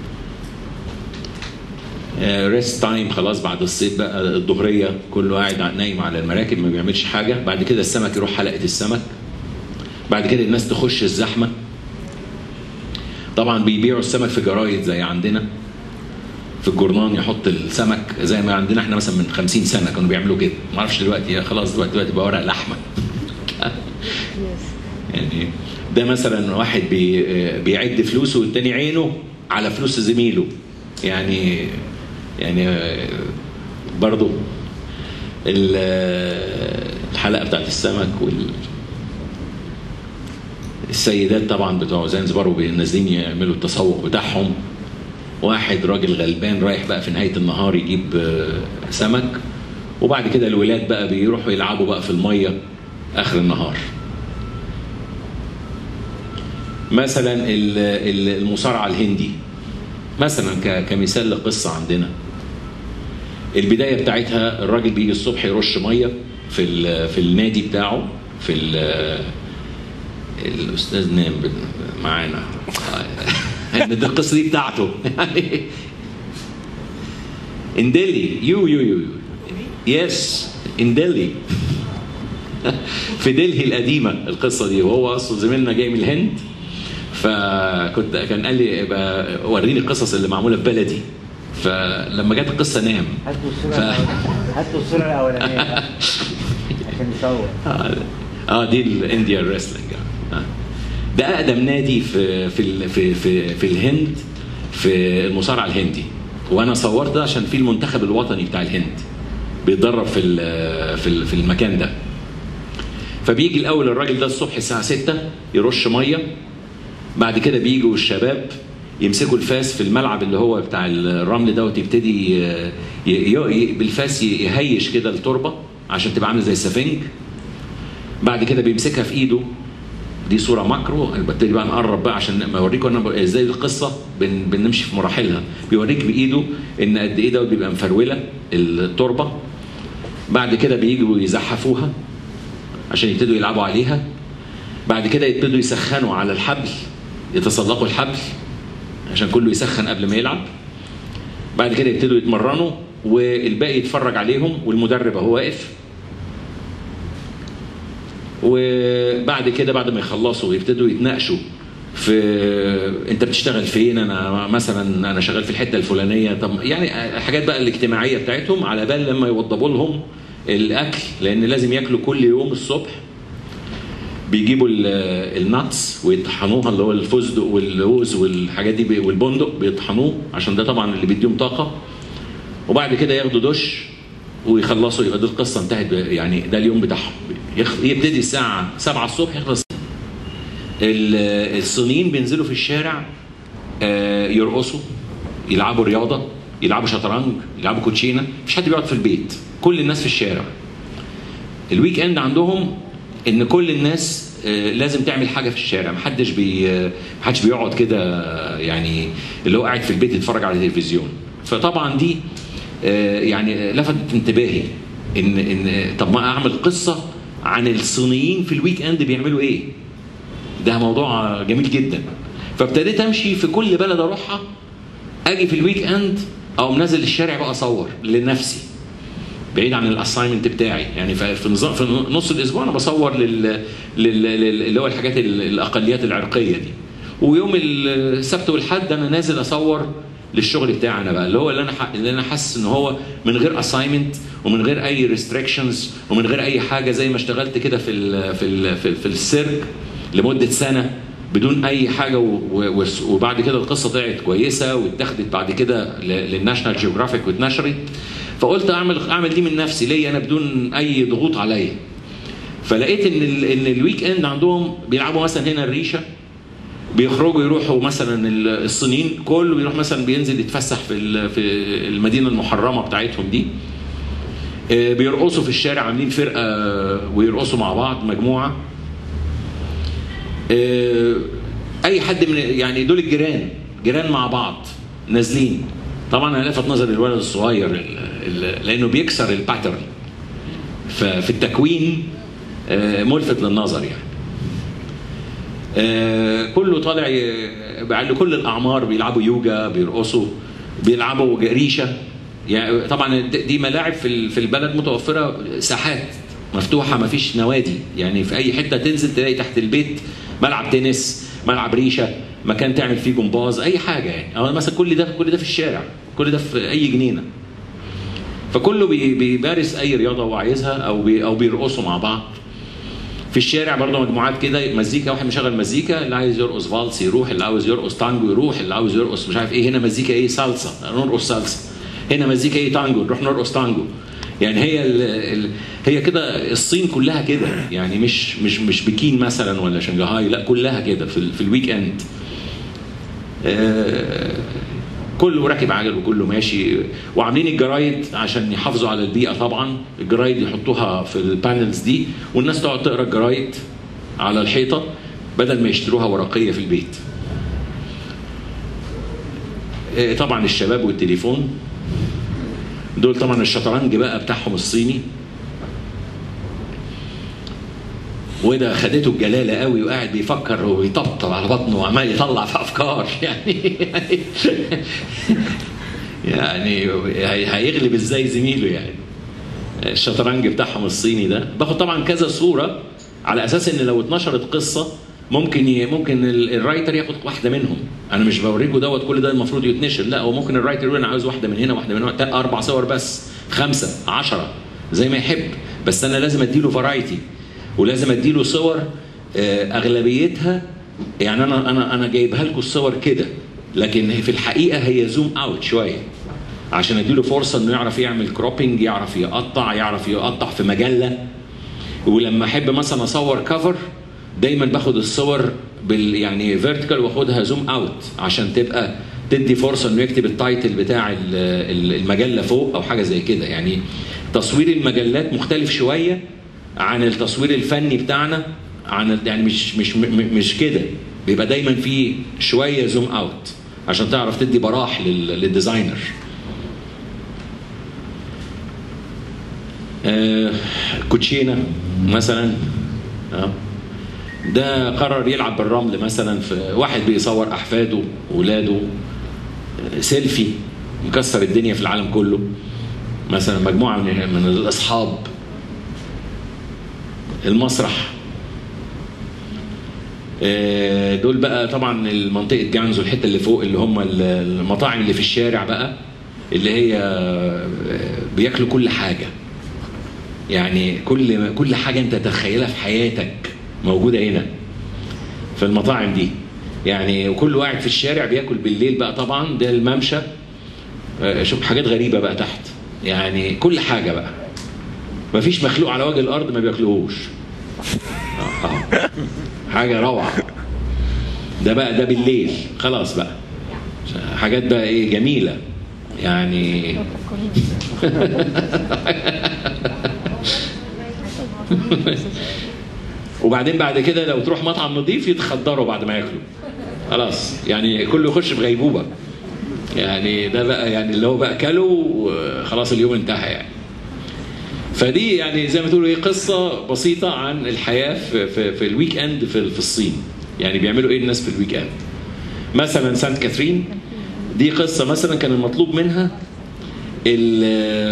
ريست تايم خلاص بعد الصيد بقى الظهريه كله قاعد نايم على المراكب ما بيعملش حاجه بعد كده السمك يروح حلقه السمك بعد كده الناس تخش الزحمه طبعا بيبيعوا السمك في جرايد زي عندنا في الجورنان يحط السمك زي ما عندنا احنا مثلا من 50 سنه كانوا بيعملوا كده ما اعرفش دلوقتي يا خلاص دلوقتي دلوقتي بقى ورق لحمه يعني ده مثلا واحد بي بيعد فلوسه والتاني عينه على فلوس زميله يعني يعني برضه ال- الحلقه بتاعت السمك وال السيدات طبعا بتوع زنزبار نازلين يعملوا التسوق بتاعهم واحد راجل غلبان رايح بقى في نهايه النهار يجيب آه، سمك وبعد كده الولاد بقى بيروحوا يلعبوا بقى في الميه اخر النهار مثلا ال- ال- المصارعه الهندي مثلا ك- كمثال لقصه عندنا البدايه بتاعتها الراجل بيجي الصبح يرش ميه في ال- في النادي بتاعه في ال- الاستاذ نام بن- معانا دي القصه دي بتاعته يعني in Delhi يو يو يو يس in Delhi في دلهي القديمه القصه دي وهو اصلا زميلنا جاي من الهند فكنت كان قال لي يبقى وريني القصص اللي معموله في بلدي فلما جت القصه نام هاتوا الصورة ف- الأول- هاتوا الصورة الأولانية بقى، عشان نصور اه اه دي الانديا ريسلينج آه. ده اقدم نادي في في ال- في في, في الهند في المصارعه الهندي وانا صورت ده عشان في المنتخب الوطني بتاع الهند بيتدرب في ال- في ال- في المكان ده فبيجي الاول الراجل ده الصبح الساعه 6 يرش ميه بعد كده بيجوا الشباب يمسكوا الفاس في الملعب اللي هو بتاع الرمل دوت يبتدي ي- ي- ي- بالفاس يهيش كده التربه عشان تبقى عامله زي السفنج بعد كده بيمسكها في ايده دي صوره ماكرو ببتدي بقى نقرب بقى عشان ما اوريكم انا ب- ازاي القصه بن بنمشي في مراحلها بيوريك بايده ان قد ايه دوت بيبقى مفروله التربه بعد كده بييجوا يزحفوها عشان يبتدوا يلعبوا عليها بعد كده يبتدوا يسخنوا على الحبل يتسلقوا الحبل عشان كله يسخن قبل ما يلعب بعد كده يبتدوا يتمرنوا والباقي يتفرج عليهم والمدرب اهو واقف وبعد كده بعد ما يخلصوا يبتدوا يتناقشوا في انت بتشتغل فين انا مثلا انا شغال في الحته الفلانيه طب يعني الحاجات بقى الاجتماعيه بتاعتهم على بال لما يوضبوا لهم الاكل لان لازم ياكلوا كل يوم الصبح بيجيبوا ال- الناتس ويطحنوها اللي هو الفستق واللوز والحاجات دي بي- والبندق بيطحنوه عشان ده طبعا اللي بيديهم طاقه وبعد كده ياخدوا دش ويخلصوا يبقى دي القصه انتهت يعني ده اليوم بتاعهم يخ- يبتدي الساعه 7 الصبح يخلص ال- الصينيين بينزلوا في الشارع آه، يرقصوا يلعبوا رياضه يلعبوا شطرنج يلعبوا كوتشينه مفيش حد بيقعد في البيت كل الناس في الشارع الويك اند عندهم ان كل الناس آه، لازم تعمل حاجه في الشارع محدش بي آه، محدش بيقعد كده آه، يعني اللي هو قاعد في البيت يتفرج على التلفزيون فطبعا دي آه، يعني لفتت انتباهي ان ان طب ما اعمل قصه عن الصينيين في الويك اند بيعملوا ايه ده موضوع جميل جدا فابتديت امشي في كل بلد اروحها اجي في الويك اند او منزل الشارع بقى اصور لنفسي بعيد عن الاساينمنت بتاعي يعني في في نظام في نص الاسبوع انا بصور لل, لل... لل... اللي هو الحاجات ال- الاقليات العرقيه دي ويوم السبت والحد انا نازل اصور للشغل بتاعنا بقى اللي هو اللي انا ح... اللي انا حاسس ان هو من غير اساينمنت ومن غير اي ريستريكشنز ومن غير اي حاجه زي ما اشتغلت كده في ال... في ال... في, ال... في السيرك لمده سنه بدون اي حاجه و... و... وبعد كده القصه طلعت كويسه واتاخدت بعد كده ل... للناشونال جيوغرافيك واتنشرت فقلت اعمل اعمل دي من نفسي ليا انا بدون اي ضغوط عليا فلقيت ان ال... ان الويك اند عندهم بيلعبوا مثلا هنا الريشه بيخرجوا يروحوا مثلا ال- الصينيين كله بيروح مثلا بينزل يتفسح في ال- في المدينه المحرمه بتاعتهم دي آه، بيرقصوا في الشارع عاملين فرقه ويرقصوا مع بعض مجموعه آه، اي حد من يعني دول الجيران جيران مع بعض نازلين طبعا انا لفت نظر الولد الصغير ال- ال- لانه بيكسر الباترن ففي التكوين آه، ملفت للنظر يعني آه، كله طالع ي- على كل الاعمار بيلعبوا يوجا بيرقصوا بيلعبوا ريشه يعني طبعا د- دي ملاعب في ال- في البلد متوفره ساحات مفتوحه ما فيش نوادي يعني في اي حته تنزل تلاقي تحت البيت ملعب تنس ملعب ريشه مكان تعمل فيه جمباز اي حاجه يعني أو مثلا كل ده كل ده في الشارع كل ده في اي جنينه فكله بي- بيمارس اي رياضه هو عايزها او بي او بيرقصوا مع بعض في الشارع برضه مجموعات كده مزيكا واحد مشغل مزيكا اللي عايز يرقص فالس يروح اللي عاوز يرقص تانجو يروح اللي عاوز يرقص مش عارف ايه هنا مزيكا ايه صلصه نرقص صلصه هنا مزيكا ايه تانجو نروح نرقص تانجو يعني هي ال ال هي كده الصين كلها كده يعني مش مش مش بكين مثلا ولا شنغهاي لا كلها كده في, ال- في الويك اند آه، كله راكب عجل وكله ماشي وعاملين الجرايد عشان يحافظوا على البيئه طبعا الجرايد يحطوها في البانلز دي والناس تقعد تقرا الجرايد على الحيطه بدل ما يشتروها ورقيه في البيت آه، طبعا الشباب والتليفون دول طبعا الشطرنج بقى بتاعهم الصيني وده خدته الجلاله قوي وقاعد بيفكر ويطبطب على بطنه وعمال يطلع في افكار يعني يعني هي- هيغلب ازاي زميله يعني الشطرنج بتاعهم الصيني ده باخد طبعا كذا صوره على اساس ان لو اتنشرت قصه ممكن ي... ممكن ال- الرايتر ياخد واحده منهم انا مش بوريكم دوت كل ده المفروض يتنشر لا هو ممكن الرايتر يقول انا عاوز واحده من هنا واحده من هنا تا- اربع صور بس خمسه عشرة زي ما يحب بس انا لازم اديله فرايتي ولازم اديله صور آه، اغلبيتها يعني انا انا انا جايبها لكم الصور كده لكن في الحقيقه هي زوم اوت شويه عشان اديله فرصه انه يعرف يعمل كروبنج يعرف يقطع يعرف يقطع في مجله ولما احب مثلا اصور كفر دايما باخد الصور بال يعني فيرتيكال واخدها زوم اوت عشان تبقى تدي فرصه انه يكتب التايتل بتاع ال- ال- المجله فوق او حاجه زي كده يعني تصوير المجلات مختلف شويه عن التصوير الفني بتاعنا عن ال- يعني مش مش م- مش كده بيبقى دايما في شويه زوم اوت عشان تعرف تدي براح لل- للديزاينر آه، كوتشينه مثلا آه. ده قرر يلعب بالرمل مثلا في واحد بيصور احفاده ولاده آه، سيلفي مكسر الدنيا في العالم كله مثلا مجموعه من من الاصحاب المسرح آه، دول بقى طبعا منطقه جانزو الحته اللي فوق اللي هم المطاعم اللي في الشارع بقى اللي هي آه، بياكلوا كل حاجه يعني كل كل حاجه انت تتخيلها في حياتك موجوده هنا في المطاعم دي يعني وكل واحد في الشارع بياكل بالليل بقى طبعا ده الممشى آه، شوف حاجات غريبه بقى تحت يعني كل حاجه بقى مفيش مخلوق على وجه الارض ما بياكلوهوش آه، آه. حاجه روعه ده بقى ده بالليل خلاص بقى حاجات بقى ايه جميله يعني وبعدين بعد كده لو تروح مطعم نظيف يتخدروا بعد ما ياكلوا خلاص يعني كله يخش في غيبوبه يعني ده بقى يعني اللي هو بقى كلوا خلاص اليوم انتهى يعني فدي يعني زي ما تقولوا ايه قصه بسيطه عن الحياه في في, في الويك اند في, في الصين يعني بيعملوا ايه الناس في الويك اند مثلا سانت كاترين دي قصه مثلا كان المطلوب منها ال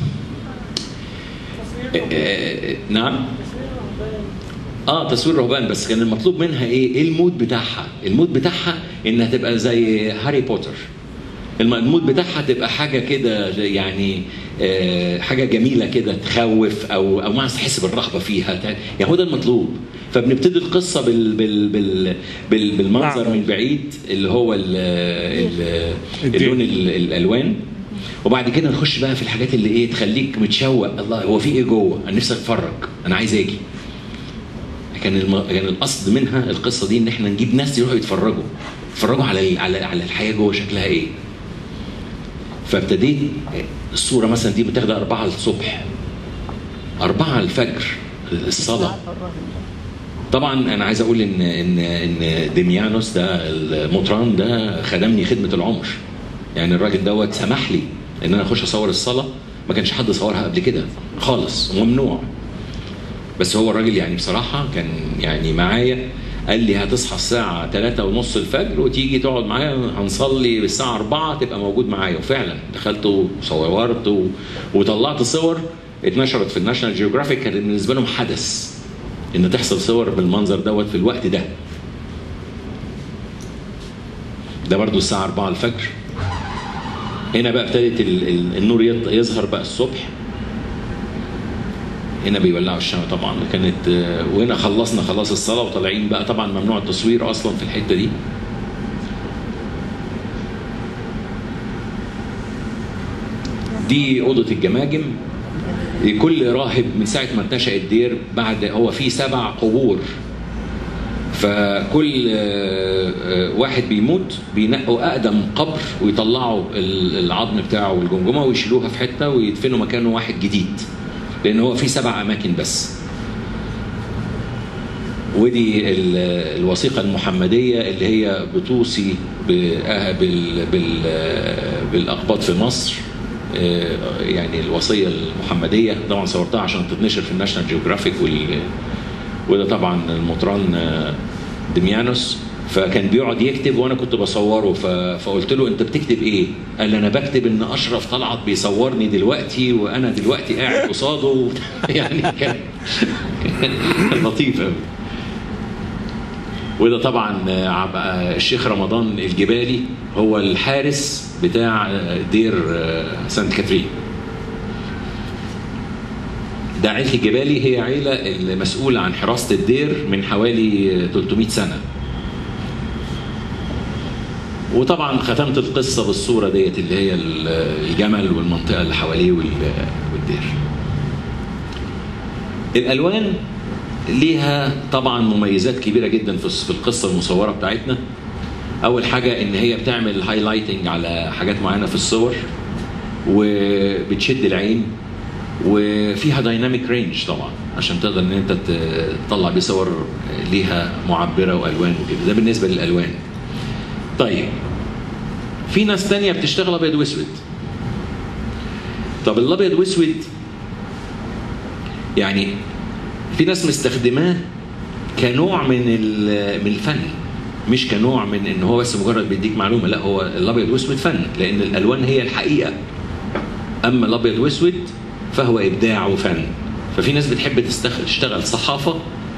نعم اه تصوير رهبان بس كان المطلوب منها ايه؟ ايه المود بتاعها؟ المود بتاعها انها تبقى زي هاري بوتر. الم- المود بتاعها تبقى حاجه كده زي يعني آه حاجه جميله كده تخوف او او ما تحس بالرهبه فيها تع- يعني هو ده المطلوب فبنبتدي القصه بال بال بال بال بالمنظر نعم. من بعيد اللي هو ال ال اللون ال- الالوان وبعد كده نخش بقى في الحاجات اللي ايه تخليك متشوق الله هو في ايه جوه انا نفسي اتفرج انا عايز اجي كان الم... كان القصد منها القصه دي ان احنا نجيب ناس يروحوا يتفرجوا يتفرجوا على ال- على على الحياه جوه شكلها ايه فابتديت الصوره مثلا دي بتاخد أربعة الصبح أربعة الفجر الصلاة طبعا أنا عايز أقول إن إن إن ديميانوس ده المطران ده خدمني خدمة العمر يعني الراجل دوت سمح لي إن أنا أخش أصور الصلاة ما كانش حد صورها قبل كده خالص وممنوع بس هو الراجل يعني بصراحة كان يعني معايا قال لي هتصحى الساعة 3 ونص الفجر وتيجي تقعد معايا هنصلي بالساعة 4 تبقى موجود معايا وفعلا دخلت وصورت و... وطلعت صور اتنشرت في الناشونال جيوغرافيك كان بالنسبة لهم حدث ان تحصل صور بالمنظر دوت في الوقت ده ده برضو الساعة 4 الفجر هنا بقى ابتدت ال- ال- النور يط- يظهر بقى الصبح هنا بيولعوا الشمع طبعا كانت آه، وهنا خلصنا خلاص الصلاه وطالعين بقى طبعا ممنوع التصوير اصلا في الحته دي دي اوضه الجماجم كل راهب من ساعه ما اتنشأ الدير بعد هو في سبع قبور فكل آه، آه، واحد بيموت بينقوا اقدم قبر ويطلعوا ال- العظم بتاعه والجمجمه ويشيلوها في حته ويدفنوا مكانه واحد جديد لان هو في سبع اماكن بس ودي ال- الوثيقه المحمديه اللي هي بتوصي ب- آه بال بال آه بالاقباط في مصر آه، يعني الوصيه المحمديه طبعا صورتها عشان تتنشر في الناشونال جيوغرافيك وال وده طبعا المطران آه، دميانوس فكان بيقعد يكتب وانا كنت بصوره ف... فقلت له انت بتكتب ايه؟ قال لي انا بكتب ان اشرف طلعت بيصورني دلوقتي وانا دلوقتي قاعد قصاده يعني كان كان لطيف قوي وده طبعا آه، عب- آه، الشيخ رمضان الجبالي هو الحارس بتاع آه، دير آه، سانت كاترين ده عيلة الجبالي هي عيلة المسؤولة عن حراسة الدير من حوالي 300 سنة وطبعا ختمت القصة بالصورة ديت اللي هي الجمل والمنطقة اللي حواليه وال- والدير الألوان ليها طبعا مميزات كبيرة جدا في في القصة المصورة بتاعتنا أول حاجة إن هي بتعمل هايلايتنج على حاجات معينة في الصور وبتشد العين وفيها دايناميك رينج طبعا عشان تقدر ان انت ت- تطلع بيه صور ليها معبره والوان وكده ده بالنسبه للالوان طيب في ناس تانية بتشتغل ابيض واسود طب الابيض واسود يعني في ناس مستخدماه كنوع من ال- من الفن مش كنوع من ان هو بس مجرد بيديك معلومه لا هو الابيض واسود فن لان الالوان هي الحقيقه اما الابيض واسود فهو ابداع وفن ففي ناس بتحب تستخ- تشتغل صحافه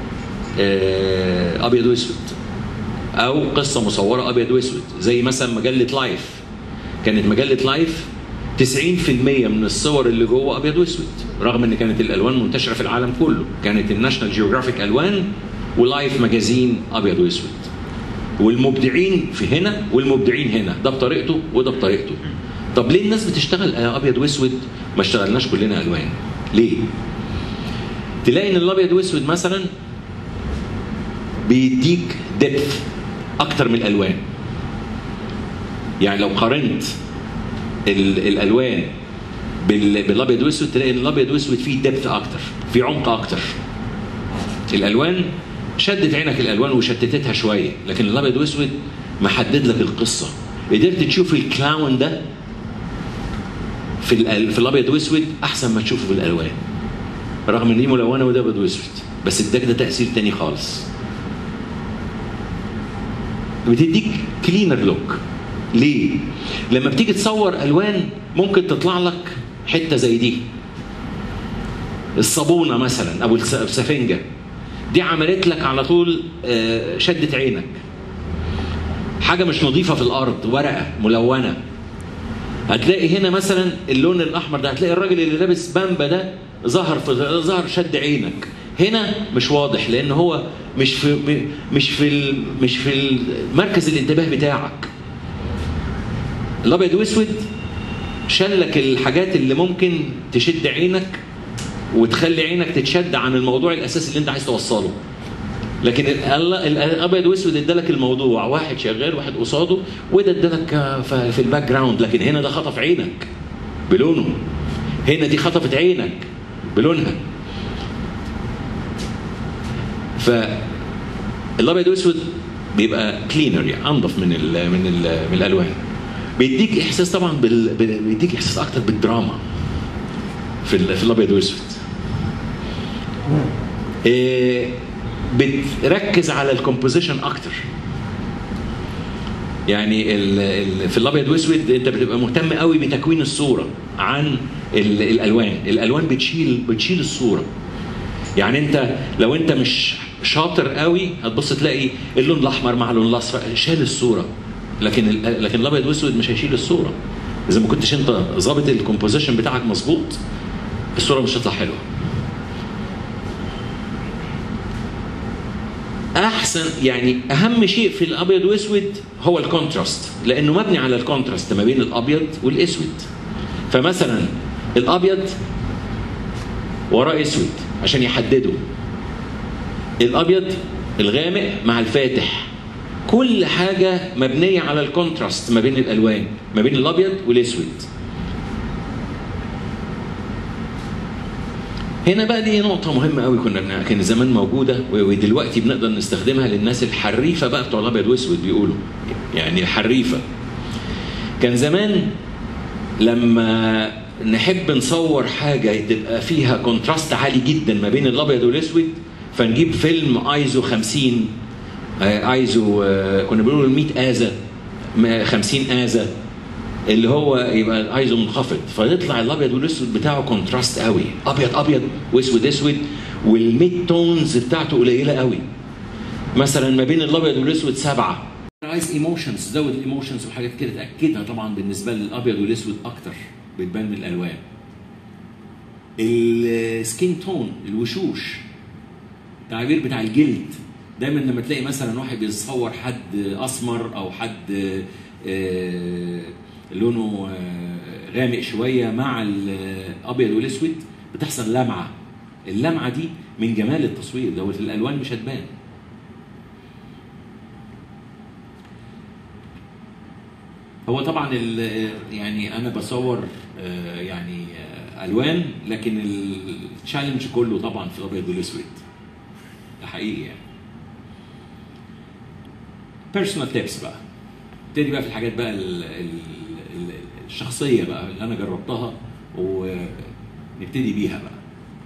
آه، ابيض واسود او قصه مصوره ابيض واسود زي مثلا مجله لايف كانت مجله لايف 90% من الصور اللي جوه ابيض واسود رغم ان كانت الالوان منتشره في العالم كله كانت الناشونال جيوغرافيك الوان ولايف ماجازين ابيض واسود والمبدعين في هنا والمبدعين هنا ده بطريقته وده بطريقته طب ليه الناس بتشتغل ابيض واسود ما اشتغلناش كلنا الوان ليه تلاقي ان الابيض واسود مثلا بيديك دبث اكتر من الالوان يعني لو قارنت ال- الالوان بال- بالابيض واسود تلاقي ان الابيض واسود فيه دبث اكتر فيه عمق اكتر الالوان شدت عينك الالوان وشتتتها شويه لكن الابيض واسود محدد لك القصه قدرت تشوف الكلاون ده في الأل- في الابيض واسود احسن ما تشوفه بالالوان رغم ان دي ملونه وده ابيض واسود بس اداك ده تاثير تاني خالص بتديك كلينر لوك ليه؟ لما بتيجي تصور الوان ممكن تطلع لك حته زي دي الصابونه مثلا او الس- السفنجه دي عملت لك على طول آه، شدت عينك حاجه مش نظيفه في الارض ورقه ملونه هتلاقي هنا مثلا اللون الاحمر ده هتلاقي الراجل اللي لابس بامبا ده ظهر في ظهر شد عينك هنا مش واضح لان هو مش في م- مش في ال- مش في مركز الانتباه بتاعك الابيض واسود شلك الحاجات اللي ممكن تشد عينك وتخلي عينك تتشد عن الموضوع الاساسي اللي انت عايز توصله لكن ال- ال- الابيض واسود ادالك الموضوع واحد شغال واحد قصاده وده ادالك آه، ف- في الباك جراوند لكن هنا ده خطف عينك بلونه هنا دي خطفت عينك بلونها ف الابيض واسود بيبقى كلينر يعني انظف من ال من ال من الالوان بيديك احساس طبعا بال... بال- بيديك احساس اكتر بالدراما في ال... في الابيض واسود إيه بتركز على الكومبوزيشن اكتر يعني ال ال في الابيض واسود انت بتبقى مهتم قوي بتكوين الصوره عن ال الالوان الالوان بتشيل بتشيل الصوره يعني انت لو انت مش شاطر قوي هتبص تلاقي اللون الاحمر مع اللون الاصفر شال الصوره لكن ال- لكن الابيض واسود مش هيشيل الصوره اذا ما كنتش انت ظابط الكومبوزيشن بتاعك مظبوط الصوره مش هتطلع حلوه احسن يعني اهم شيء في الابيض واسود هو الكونتراست لانه مبني على الكونتراست ما بين الابيض والاسود فمثلا الابيض وراه اسود عشان يحدده الابيض الغامق مع الفاتح كل حاجه مبنيه على الكونتراست ما بين الالوان ما بين الابيض والاسود هنا بقى دي نقطة مهمة قوي كنا بنع- كان زمان موجودة و- ودلوقتي بنقدر نستخدمها للناس الحريفة بقى بتوع الأبيض وأسود بيقولوا يعني الحريفة كان زمان لما نحب نصور حاجة تبقى فيها كونتراست عالي جدا ما بين الأبيض والأسود فنجيب فيلم ايزو 50 آه، ايزو آه، كنا بنقول 100 آزة م- 50 آزة اللي هو يبقى الايزو منخفض فيطلع الابيض والاسود بتاعه كونتراست قوي ابيض ابيض واسود اسود والميد تونز بتاعته قليله قوي مثلا ما بين الابيض والاسود سبعه عايز ايموشنز زود الايموشنز وحاجات كده تاكدها طبعا بالنسبه للابيض والاسود اكتر بتبان من الالوان السكين تون الوشوش التعبير بتاع الجلد دايما لما تلاقي مثلا واحد بيصور حد اسمر او حد آه، لونه آه، غامق شويه مع الابيض والاسود بتحصل لمعه اللمعه دي من جمال التصوير دوت الالوان مش هتبان هو طبعا ال- يعني انا بصور آه، يعني آه، الوان لكن التشالنج كله طبعا في الابيض والاسود ده حقيقي يعني بيرسونال تيبس بقى نبتدي بقى في الحاجات بقى ال- ال- ال- الشخصيه بقى اللي انا جربتها ونبتدي بيها بقى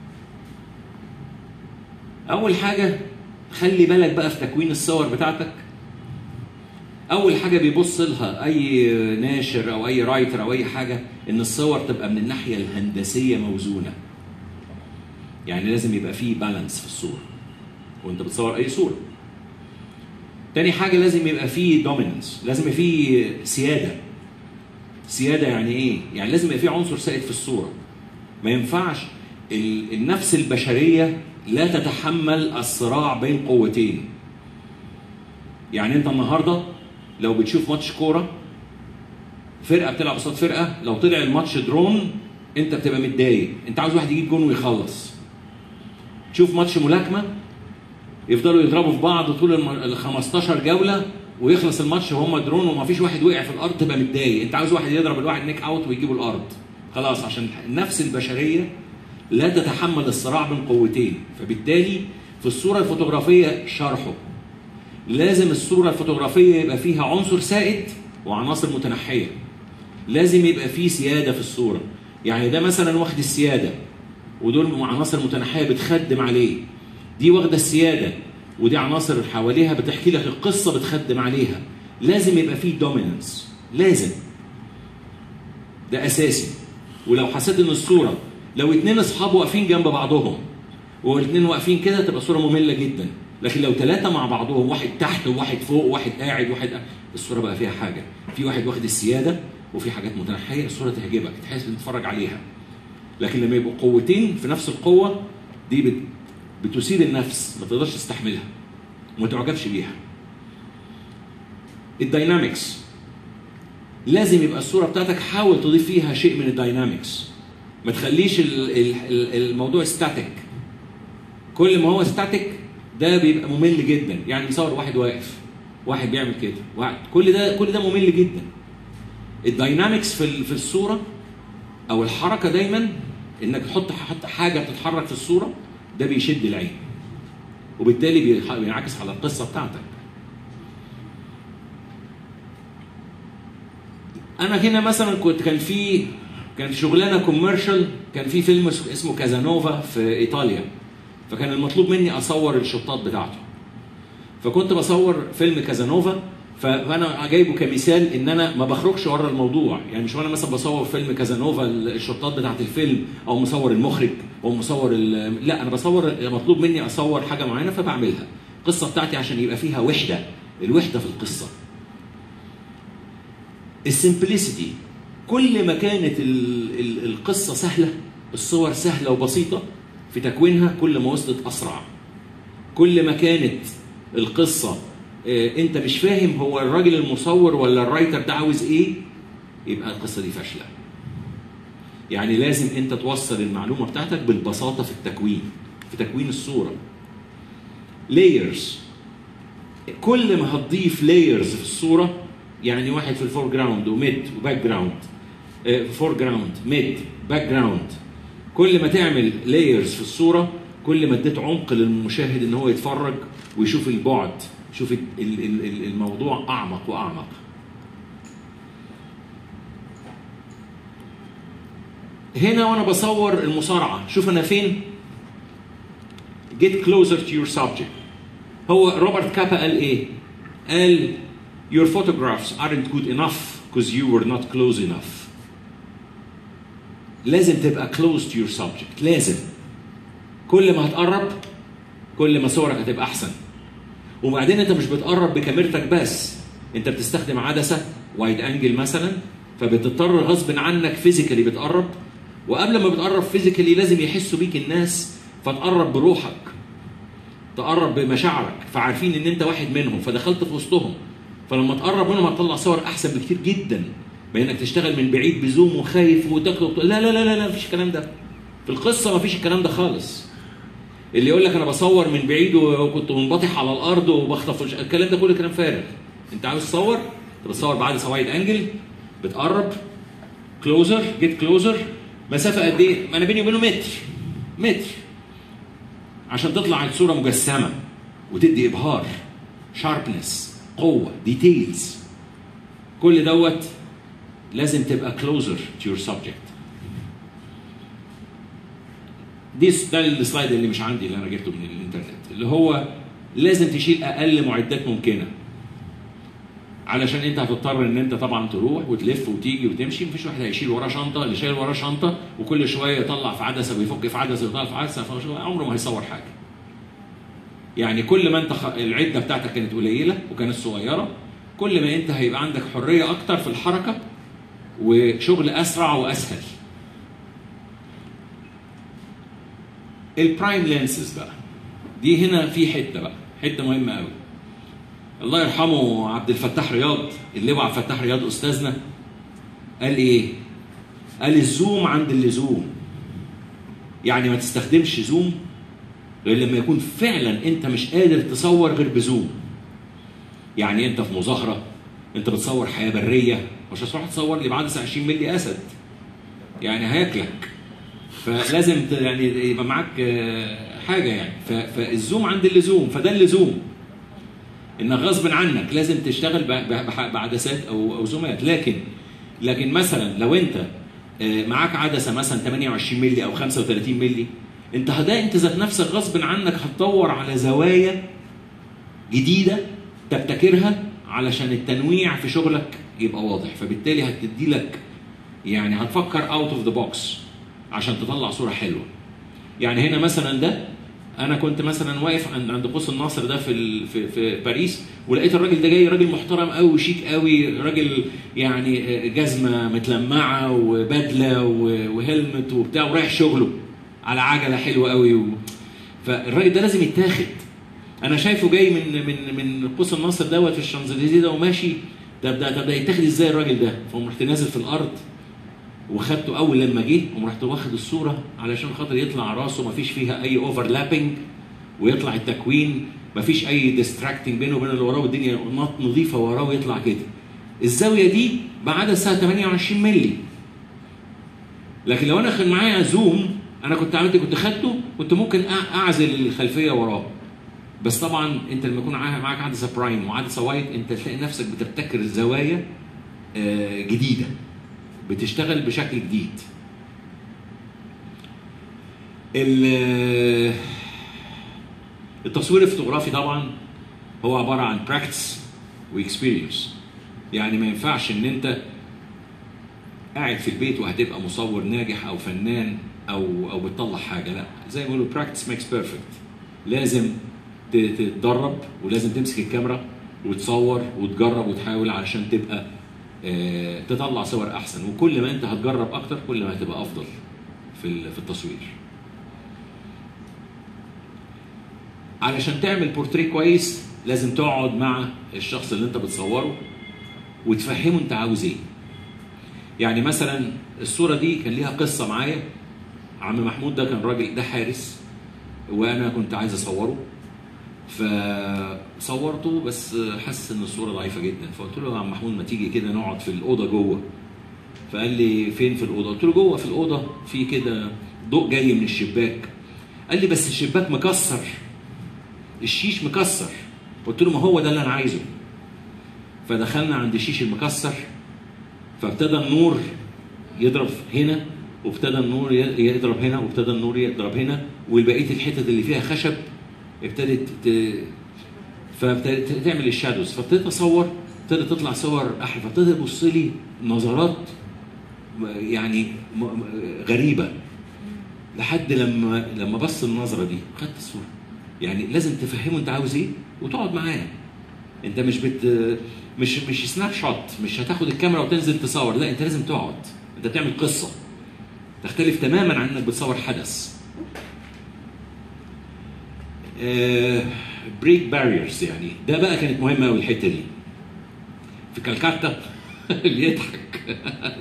اول حاجه خلي بالك بقى في تكوين الصور بتاعتك اول حاجه بيبص لها اي ناشر او اي رايتر او اي حاجه ان الصور تبقى من الناحيه الهندسيه موزونه يعني لازم يبقى فيه بالانس في الصوره وانت بتصور اي صوره تاني حاجه لازم يبقى فيه دوميننس لازم يبقى فيه سياده سياده يعني ايه يعني لازم يبقى فيه عنصر سائد في الصوره ما ينفعش ال- النفس البشريه لا تتحمل الصراع بين قوتين يعني انت النهارده لو بتشوف ماتش كوره فرقه بتلعب قصاد فرقه لو طلع الماتش درون انت بتبقى متضايق انت عاوز واحد يجيب جون ويخلص تشوف ماتش ملاكمه يفضلوا يضربوا في بعض طول الم- ال 15 جوله ويخلص الماتش وهم درون وما فيش واحد وقع في الارض تبقى متضايق انت عاوز واحد يضرب الواحد نيك اوت ويجيبوا الارض خلاص عشان النفس البشريه لا تتحمل الصراع بين قوتين فبالتالي في الصوره الفوتوغرافيه شرحه لازم الصوره الفوتوغرافيه يبقى فيها عنصر سائد وعناصر متنحيه لازم يبقى فيه سياده في الصوره يعني ده مثلا واخد السياده ودول عناصر متنحيه بتخدم عليه دي واخده السياده ودي عناصر حواليها بتحكي لك القصه بتخدم عليها لازم يبقى فيه دوميننس لازم ده اساسي ولو حسيت ان الصوره لو اتنين اصحاب واقفين جنب بعضهم والاثنين واقفين كده تبقى صوره ممله جدا لكن لو ثلاثه مع بعضهم واحد تحت وواحد فوق وواحد قاعد وواحد قاعد الصوره بقى فيها حاجه في واحد واخد السياده وفي حاجات متنحيه الصوره تعجبك تحس إنك تتفرج عليها لكن لما يبقوا قوتين في نفس القوه دي بت... بتثير النفس ما تقدرش تستحملها وما تعجبش بيها الداينامكس لازم يبقى الصوره بتاعتك حاول تضيف فيها شيء من الداينامكس ما تخليش ال- ال- ال- الموضوع ستاتيك كل ما هو ستاتيك ده بيبقى ممل جدا يعني مصور واحد واقف واحد بيعمل كده واحد كل ده كل ده ممل جدا الداينامكس في ال- في الصوره او الحركه دايما انك تحط حط حاجه بتتحرك في الصوره ده بيشد العين وبالتالي بيح- بينعكس على القصه بتاعتك انا هنا مثلا كنت كان في كان شغلانه كوميرشال كان في فيلم اس- اسمه كازانوفا في ايطاليا فكان المطلوب مني اصور الشطات بتاعته فكنت بصور فيلم كازانوفا ف- فانا جايبه كمثال ان انا ما بخرجش ورا الموضوع يعني مش وانا مثلا بصور فيلم كازانوفا الشطات بتاعت الفيلم او مصور المخرج او مصور ال- لا انا بصور مطلوب مني اصور حاجه معينه فبعملها القصه بتاعتي عشان يبقى فيها وحده الوحده في القصه السمبلسيتي كل ما كانت ال- ال- القصه سهله الصور سهله وبسيطه في تكوينها كل ما وصلت اسرع كل ما كانت القصه آه، انت مش فاهم هو الراجل المصور ولا الرايتر ده عاوز ايه يبقى القصه دي فاشله يعني لازم انت توصل المعلومه بتاعتك بالبساطه في التكوين في تكوين الصوره لايرز كل ما هتضيف لايرز في الصوره يعني واحد في الفور جراوند وميد وباك جراوند فور جراوند ميد باك جراوند كل ما تعمل لايرز في الصوره كل ما اديت عمق للمشاهد ان هو يتفرج ويشوف البعد يشوف ال- ال- ال- الموضوع اعمق واعمق هنا وانا بصور المصارعه شوف انا فين get closer to your subject هو روبرت كابا قال ايه قال your photographs aren't good enough because you were not close enough لازم تبقى close to your subject لازم كل ما هتقرب كل ما صورك هتبقى احسن وبعدين انت مش بتقرب بكاميرتك بس انت بتستخدم عدسه وايد انجل مثلا فبتضطر غصب عنك فيزيكالي بتقرب وقبل ما بتقرب فيزيكالي لازم يحسوا بيك الناس فتقرب بروحك تقرب بمشاعرك فعارفين ان انت واحد منهم فدخلت في وسطهم فلما تقرب منهم هتطلع صور احسن بكتير جدا ما انك تشتغل من بعيد بزوم وخايف وتكتب لا لا لا لا لا مفيش الكلام ده في القصه مفيش الكلام ده خالص اللي يقول لك انا بصور من بعيد وكنت منبطح على الارض وبخطف وش- الكلام ده كله كلام فارغ انت عاوز تصور انت بتصور بعدسه وايد انجل بتقرب كلوزر جيت كلوزر مسافه قد ايه؟ ما انا بيني وبينه متر متر عشان تطلع الصوره مجسمه وتدي ابهار شاربنس قوه ديتيلز كل دوت لازم تبقى كلوزر تو يور سبجكت دي ده السلايد اللي مش عندي اللي انا جبته من الانترنت اللي هو لازم تشيل اقل معدات ممكنه علشان انت هتضطر ان انت طبعا تروح وتلف وتيجي وتمشي مفيش واحد هيشيل وراه شنطه اللي شايل وراه شنطه وكل شويه يطلع في عدسه ويفك في عدسه ويطلع في عدسه فمش- عمره ما هيصور حاجه. يعني كل ما انت خ... العده بتاعتك كانت قليله وكانت صغيره كل ما انت هيبقى عندك حريه اكتر في الحركه وشغل اسرع واسهل. البرايم لينسز بقى دي هنا في حته بقى حته مهمه قوي. الله يرحمه عبد الفتاح رياض اللواء عبد الفتاح رياض استاذنا قال ايه؟ قال الزوم عند اللزوم يعني ما تستخدمش زوم غير لما يكون فعلا انت مش قادر تصور غير بزوم يعني انت في مظاهره انت بتصور حياه بريه مش هتروح تصور لي بعدسه 20 ملي اسد يعني هياكلك فلازم ت- يعني يبقى معاك آه، حاجه يعني ف- فالزوم عند اللزوم فده اللزوم انك غصب عنك لازم تشتغل ب- ب- بح- بعدسات او او زومات لكن لكن مثلا لو انت آه، معاك عدسه مثلا 28 مللي او 35 مللي انت ده انت ذات نفسك غصب عنك هتدور على زوايا جديده تبتكرها علشان التنويع في شغلك يبقى واضح فبالتالي هتدي لك يعني هتفكر اوت اوف ذا بوكس عشان تطلع صوره حلوه يعني هنا مثلا ده انا كنت مثلا واقف عند عند قوس الناصر ده في ال- في, في باريس ولقيت الراجل ده جاي راجل محترم قوي شيك قوي راجل يعني جزمه متلمعه وبدله و- وهلمت وبتاع ورايح شغله على عجله حلوه قوي و... فالراجل ده لازم يتاخد انا شايفه جاي من من من قوس الناصر دوت في الشانزليزيه ده وماشي طب ده طب ده يتاخد ازاي الراجل ده؟ فقوم رحت نازل في الارض وخدته اول لما جه قوم رحت واخد الصوره علشان خاطر يطلع راسه ما فيش فيها اي اوفرلابنج ويطلع التكوين ما فيش اي ديستراكتنج بينه وبين اللي وراه والدنيا نط نظيفه وراه ويطلع كده الزاويه دي بعدسه 28 مللي لكن لو انا كان معايا زوم انا كنت عملت كنت خدته كنت ممكن أع- اعزل الخلفيه وراه بس طبعا انت لما يكون معاك معاك عدسه برايم وعدسه وايد انت تلاقي نفسك بتبتكر زوايا آه، جديده بتشتغل بشكل جديد ال- التصوير الفوتوغرافي طبعا هو عباره عن براكتس واكسبيرينس يعني ما ينفعش ان انت قاعد في البيت وهتبقى مصور ناجح او فنان او او بتطلع حاجه لا زي ما بيقولوا براكتس ميكس بيرفكت لازم ت- تتدرب ولازم تمسك الكاميرا وتصور وتجرب وتحاول علشان تبقى آه، تطلع صور احسن وكل ما انت هتجرب اكتر كل ما هتبقى افضل في ال- في التصوير علشان تعمل بورتريه كويس لازم تقعد مع الشخص اللي انت بتصوره وتفهمه انت عاوز ايه يعني مثلا الصوره دي كان ليها قصه معايا عم محمود ده كان راجل ده حارس وانا كنت عايز اصوره فصورته بس حاسس ان الصوره ضعيفه جدا فقلت له يا عم محمود ما تيجي كده نقعد في الاوضه جوه فقال لي فين في الاوضه قلت له جوه في الاوضه في كده ضوء جاي من الشباك قال لي بس الشباك مكسر الشيش مكسر قلت له ما هو ده اللي انا عايزه فدخلنا عند الشيش المكسر فابتدى النور يضرب هنا وابتدى النور ي- يضرب هنا وابتدى النور يضرب هنا والبقيه الحتت اللي فيها خشب ابتدت ت... فابتدت تعمل الشادوز فابتديت اصور ابتدت تطلع صور احلى فابتدى يبص لي نظرات يعني م- م- غريبه لحد لما لما بص النظره دي خدت الصوره يعني لازم تفهمه انت عاوز ايه وتقعد معاه انت مش بت مش مش سناب شوت مش هتاخد الكاميرا وتنزل تصور لا انت لازم تقعد انت بتعمل قصه تختلف تماما عن انك بتصور حدث بريك باريرز يعني ده بقى كانت مهمه قوي الحته دي في كلكتة اللي يضحك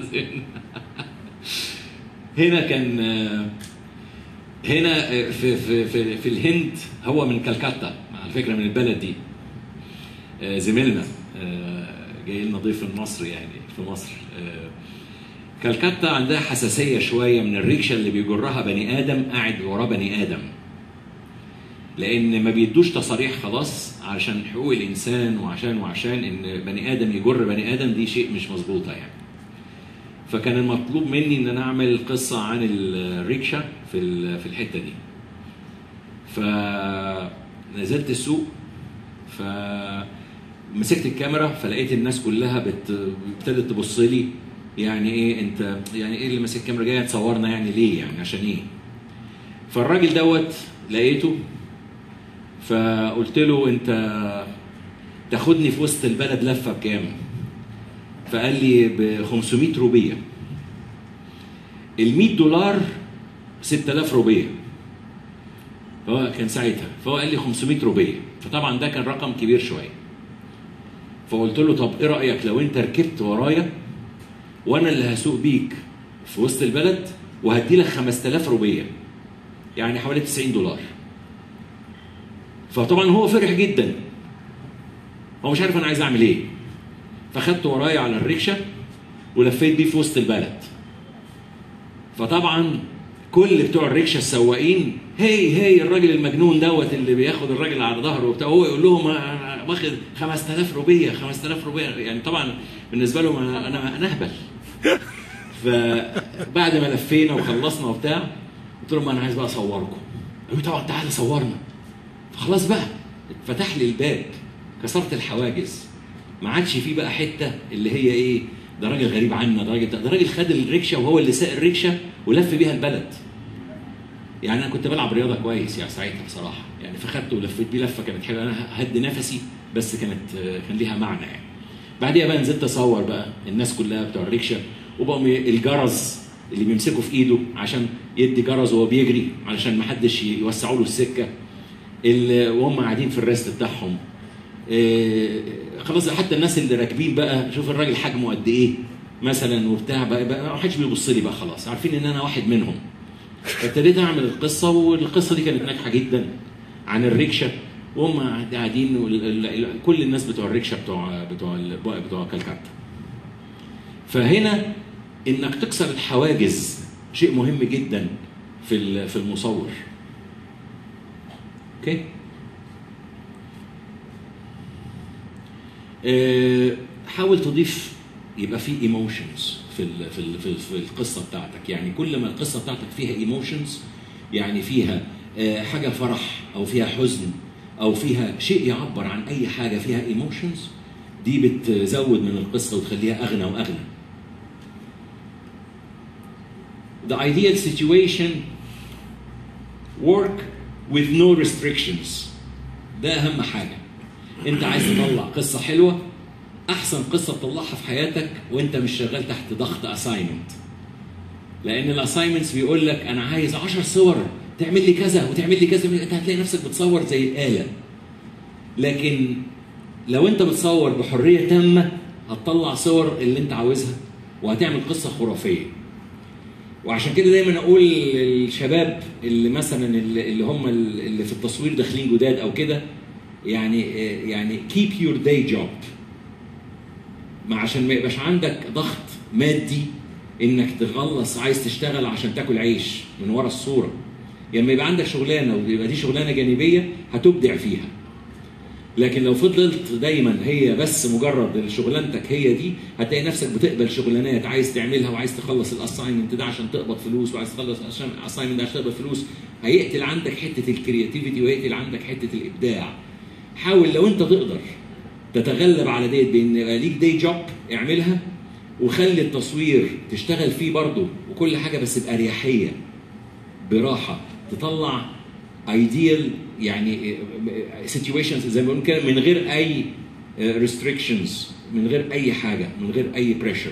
هنا كان آه، هنا آه، في في في, في الهند هو من كلكتة على فكره من البلد دي آه، زميلنا آه، جاي لنا ضيف من مصر يعني في مصر آه، كلكتة عندها حساسية شوية من الريكشة اللي بيجرها بني آدم قاعد وراه بني آدم لأن ما بيدوش تصاريح خلاص عشان حقوق الإنسان وعشان وعشان إن بني آدم يجر بني آدم دي شيء مش مظبوطة يعني فكان المطلوب مني إن أنا أعمل قصة عن الريكشة في ال- في الحتة دي فنزلت السوق فمسكت الكاميرا فلقيت الناس كلها بت... ابتدت تبص لي يعني ايه انت يعني ايه اللي ماسك الكاميرا جايه تصورنا يعني ليه يعني عشان ايه فالراجل دوت لقيته فقلت له انت تاخدني في وسط البلد لفه بكام فقال لي ب 500 روبيه ال 100 دولار 6000 روبيه هو كان ساعتها فهو قال لي 500 روبيه فطبعا ده كان رقم كبير شويه فقلت له طب ايه رايك لو انت ركبت ورايا وانا اللي هسوق بيك في وسط البلد وهدي لك 5000 روبيه يعني حوالي 90 دولار فطبعا هو فرح جدا هو مش عارف انا عايز اعمل ايه فخدته ورايا على الريكشه ولفيت بيه في وسط البلد فطبعا كل بتوع الريكشه السواقين هي هي الراجل المجنون دوت اللي بياخد الراجل على ظهره وبتاع هو يقول لهم انا واخد 5000 روبيه 5000 روبيه يعني طبعا بالنسبه لهم انا انا أنا اهبل فبعد ما لفينا وخلصنا وبتاع قلت لهم انا عايز بقى اصوركم قالوا لي طبعا تعالى صورنا فخلاص بقى فتح لي الباب كسرت الحواجز ما عادش فيه بقى حته اللي هي ايه ده راجل غريب عنا ده راجل ده راجل خد الريكشه وهو اللي ساق الريكشه ولف بيها البلد يعني انا كنت بلعب رياضه كويس يعني ساعتها بصراحه يعني فخدته ولفيت بيه لفه كانت حلوه انا هد نفسي بس كانت كان ليها معنى يعني بعديها بقى نزلت اصور بقى الناس كلها بتوع الريكشه وبقوا الجرز اللي بيمسكه في ايده عشان يدي جرز وهو بيجري علشان ما حدش يوسعوا له السكه ال- وهم قاعدين في الريست بتاعهم إيه، خلاص حتى الناس اللي راكبين بقى شوف الراجل حجمه قد ايه مثلا وبتاع بقى, بقى ما حدش بيبص لي بقى خلاص عارفين ان انا واحد منهم فابتديت اعمل القصه والقصه دي كانت ناجحه جدا عن الريكشه وهم قاعدين وال- ال- كل الناس بتوع الريكشه بتوع بتوع ال- بتوع كالكاتا فهنا انك تكسر الحواجز شيء مهم جدا في ال- في المصور اوكي آه، حاول تضيف يبقى في ايموشنز في ال في ال في, ال في القصه بتاعتك يعني كل ما القصه بتاعتك فيها ايموشنز يعني فيها آه، حاجه فرح او فيها حزن او فيها شيء يعبر عن اي حاجه فيها ايموشنز دي بتزود من القصه وتخليها اغنى واغنى The ideal situation work with no restrictions ده اهم حاجه انت عايز تطلع قصه حلوه احسن قصه تطلعها في حياتك وانت مش شغال تحت ضغط اساينمنت لان الاساينمنتس بيقول لك انا عايز 10 صور تعمل لي كذا وتعمل لي كذا انت هتلاقي نفسك بتصور زي الاله لكن لو انت بتصور بحريه تامه هتطلع صور اللي انت عاوزها وهتعمل قصه خرافيه وعشان كده دايما اقول للشباب اللي مثلا اللي اللي هم اللي في التصوير داخلين جداد او كده يعني يعني keep your day job ما عشان ما يبقاش عندك ضغط مادي انك تخلص عايز تشتغل عشان تاكل عيش من ورا الصوره يعني لما يبقى عندك شغلانه ويبقى دي شغلانه جانبيه هتبدع فيها لكن لو فضلت دايما هي بس مجرد شغلانتك هي دي هتلاقي نفسك بتقبل شغلانات عايز تعملها وعايز تخلص الاساينمنت ده عشان تقبض فلوس وعايز تخلص عشان الاساينمنت ده عشان تقبض فلوس هيقتل عندك حته الكرياتيفيتي ويقتل عندك حته الابداع حاول لو انت تقدر تتغلب على ديت بان يبقى ليك دي جوب اعملها وخلي التصوير تشتغل فيه برضه وكل حاجه بس باريحيه براحه تطلع ايديال يعني سيتويشنز زي ما بنقول كده من غير اي ريستريكشنز من غير اي حاجه من غير اي بريشر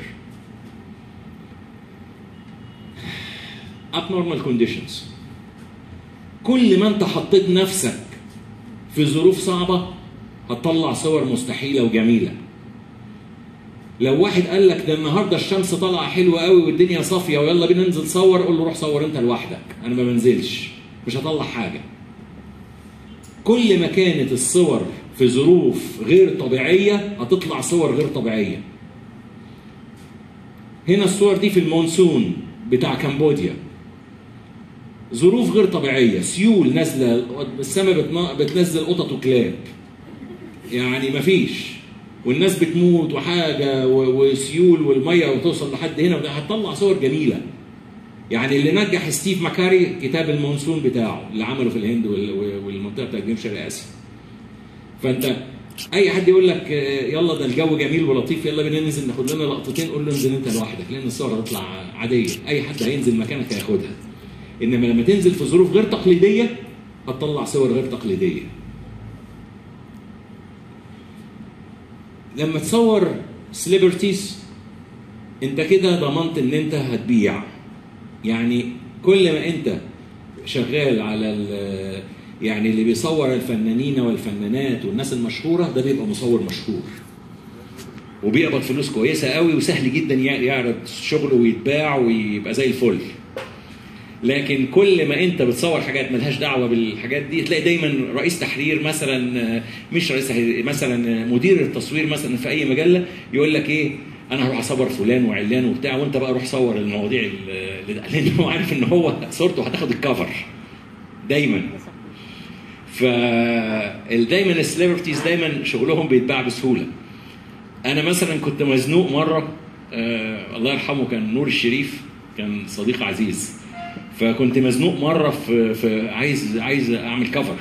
abnormal conditions كل ما انت حطيت نفسك في ظروف صعبه هتطلع صور مستحيله وجميله لو واحد قال لك ده النهارده الشمس طالعه حلوه قوي والدنيا صافيه ويلا بينا ننزل صور قول له روح صور انت لوحدك انا ما بنزلش مش هطلع حاجه كل ما كانت الصور في ظروف غير طبيعيه هتطلع صور غير طبيعيه هنا الصور دي في المونسون بتاع كمبوديا ظروف غير طبيعيه سيول نازله السماء بتنزل قطط وكلاب يعني مفيش والناس بتموت وحاجه وسيول والميه وتوصل لحد هنا هتطلع صور جميله يعني اللي نجح ستيف ماكاري كتاب المونسون بتاعه اللي عمله في الهند والمنطقه بتاعت جنوب شرق اسيا فانت اي حد يقول لك يلا ده الجو جميل ولطيف يلا بينا ننزل ناخد لنا لقطتين قول له انزل انت لوحدك لان الصور هتطلع عاديه اي حد هينزل مكانك هياخدها انما لما تنزل في ظروف غير تقليديه هتطلع صور غير تقليديه لما تصور سليبرتيز انت كده ضمنت ان انت هتبيع يعني كل ما انت شغال على يعني اللي بيصور الفنانين والفنانات والناس المشهوره ده بيبقى مصور مشهور وبيقبض فلوس كويسه قوي وسهل جدا يع- يعرض شغله ويتباع ويبقى زي الفل لكن كل ما انت بتصور حاجات ملهاش دعوه بالحاجات دي تلاقي دايما رئيس تحرير مثلا آه، مش رئيس تحرير مثلا آه، مدير التصوير مثلا في اي مجله يقول لك ايه انا هروح اصور فلان وعلان وبتاع وانت بقى روح صور المواضيع ال- لان هو عارف ان هو صورته هتاخد الكفر دايما فدايما السليبرتيز دايما شغلهم بيتباع بسهوله انا مثلا كنت مزنوق مره آه الله يرحمه كان نور الشريف كان صديق عزيز فكنت مزنوق مره في, في عايز عايز اعمل كفر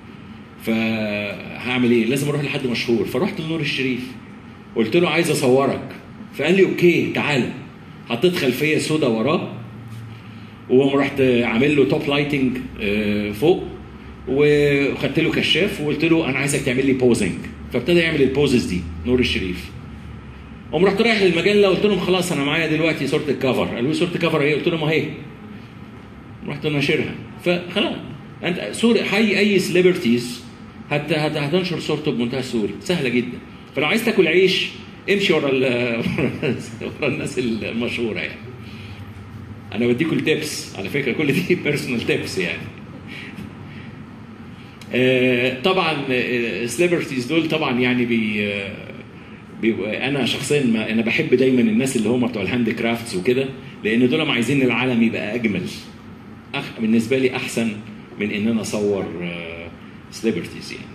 فهعمل ايه لازم اروح لحد مشهور فرحت لنور الشريف قلت له عايز اصورك فقال لي اوكي تعالى حطيت خلفيه سودا وراه وقوم رحت عامل له توب لايتنج فوق وخدت له كشاف وقلت له انا عايزك تعمل لي بوزنج فابتدى يعمل البوزز دي نور الشريف قوم رحت رايح للمجله قلت لهم خلاص انا معايا دلوقتي صوره الكفر قالوا لي صوره الكفر ايه قلت لهم اهي رحت ناشرها فخلاص انت صورة حي اي سليبرتيز هت هت هتنشر صورته بمنتهى السهوله سهله جدا فلو عايز تاكل عيش امشي ورا ال- ورا الناس المشهوره يعني انا بديكم التبس على فكره كل دي بيرسونال تبس يعني آه، طبعا السليبرتيز دول طبعا يعني بي آه، بيبقى انا شخصيا ما انا بحب دايما الناس اللي هم بتوع الهاند كرافتس وكده لان دول ما عايزين العالم يبقى اجمل أخ بالنسبه لي احسن من ان انا اصور سليبرتيز يعني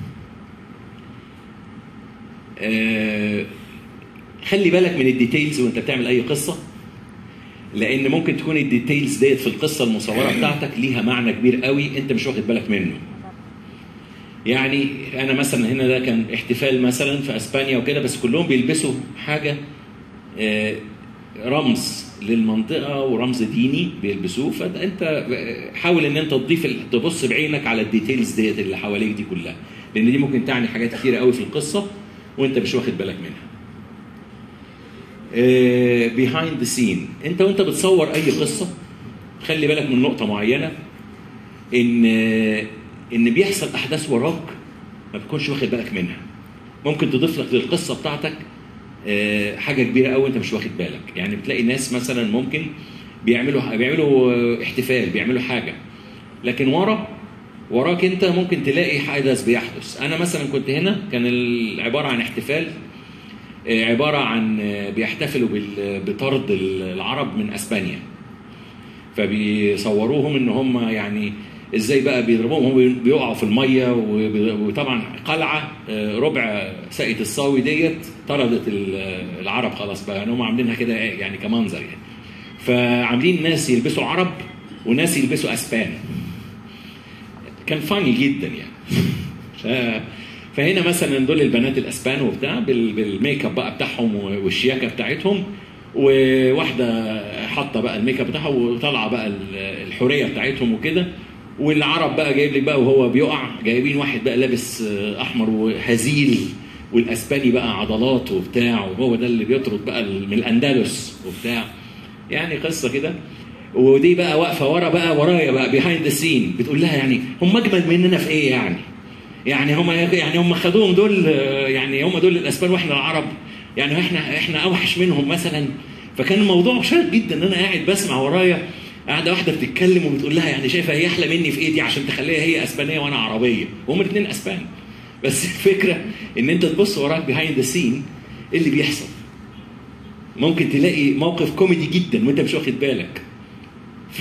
آه، خلي بالك من الديتيلز وانت بتعمل اي قصه لان ممكن تكون الديتيلز ديت في القصه المصوره بتاعتك ليها معنى كبير قوي انت مش واخد بالك منه يعني انا مثلا هنا ده كان احتفال مثلا في اسبانيا وكده بس كلهم بيلبسوا حاجه آه، رمز للمنطقه ورمز ديني بيلبسوه فانت حاول ان انت تضيف ال- تبص بعينك على الديتيلز ديت اللي حواليك دي كلها لان دي ممكن تعني حاجات كتيره قوي في القصه وانت مش واخد بالك منها بيهايند ذا سين انت وانت بتصور اي قصه خلي بالك من نقطه معينه ان ان بيحصل احداث وراك ما بتكونش واخد بالك منها ممكن تضيف لك للقصه بتاعتك آه، حاجه كبيره قوي انت مش واخد بالك يعني بتلاقي ناس مثلا ممكن بيعملوا بيعملوا آه، احتفال بيعملوا حاجه لكن ورا وراك انت ممكن تلاقي حدث بيحدث انا مثلا كنت هنا كان ال- عباره عن احتفال آه، عباره عن آه، بيحتفلوا بال- بطرد العرب من اسبانيا فبيصوروهم ان هم يعني ازاي بقى بيضربوهم هم بيقعوا في الميه وبي- وطبعا قلعه آه، ربع ساقية الصاوي ديت طردت ال- العرب خلاص بقى يعني هم عاملينها كده إيه يعني كمنظر يعني فعاملين ناس يلبسوا عرب وناس يلبسوا اسبان كان فاني جدا يعني ف... فهنا مثلا دول البنات الاسبان وبتاع بال... بالميك اب بقى بتاعهم والشياكه بتاعتهم وواحده حاطه بقى الميك اب بتاعها وطالعه بقى ال- الحوريه بتاعتهم وكده والعرب بقى جايب لك بقى وهو بيقع جايبين واحد بقى لابس آه، احمر وهزيل والاسباني بقى عضلات وبتاع وهو ده اللي بيطرد بقى من الاندلس وبتاع يعني قصه كده ودي بقى واقفه ورا بقى ورايا بقى بيهايند ذا سين بتقول لها يعني هم اجمل مننا في ايه يعني؟ يعني هم يعني هم خدوهم دول آه، يعني هم دول الاسبان واحنا العرب يعني احنا احنا اوحش منهم مثلا فكان الموضوع شاق جدا ان انا قاعد بسمع ورايا قاعده واحده بتتكلم وبتقول لها يعني شايفه هي احلى مني في ايه دي عشان تخليها هي اسبانيه وانا عربيه وهم الاثنين اسبان بس الفكره ان انت تبص وراك بيهايند ذا سين ايه اللي بيحصل ممكن تلاقي موقف كوميدي جدا وانت مش واخد بالك ف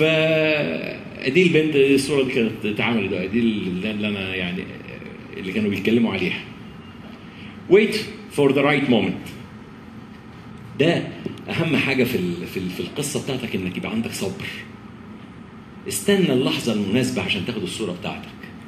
دي البنت الصوره دي كانت اتعملت بقى دي اللي اللي انا يعني اللي كانوا بيتكلموا عليها wait for the right moment ده اهم حاجه في ال- في ال- في القصه بتاعتك انك يبقى عندك صبر استنى اللحظه المناسبه عشان تاخد الصوره بتاعتك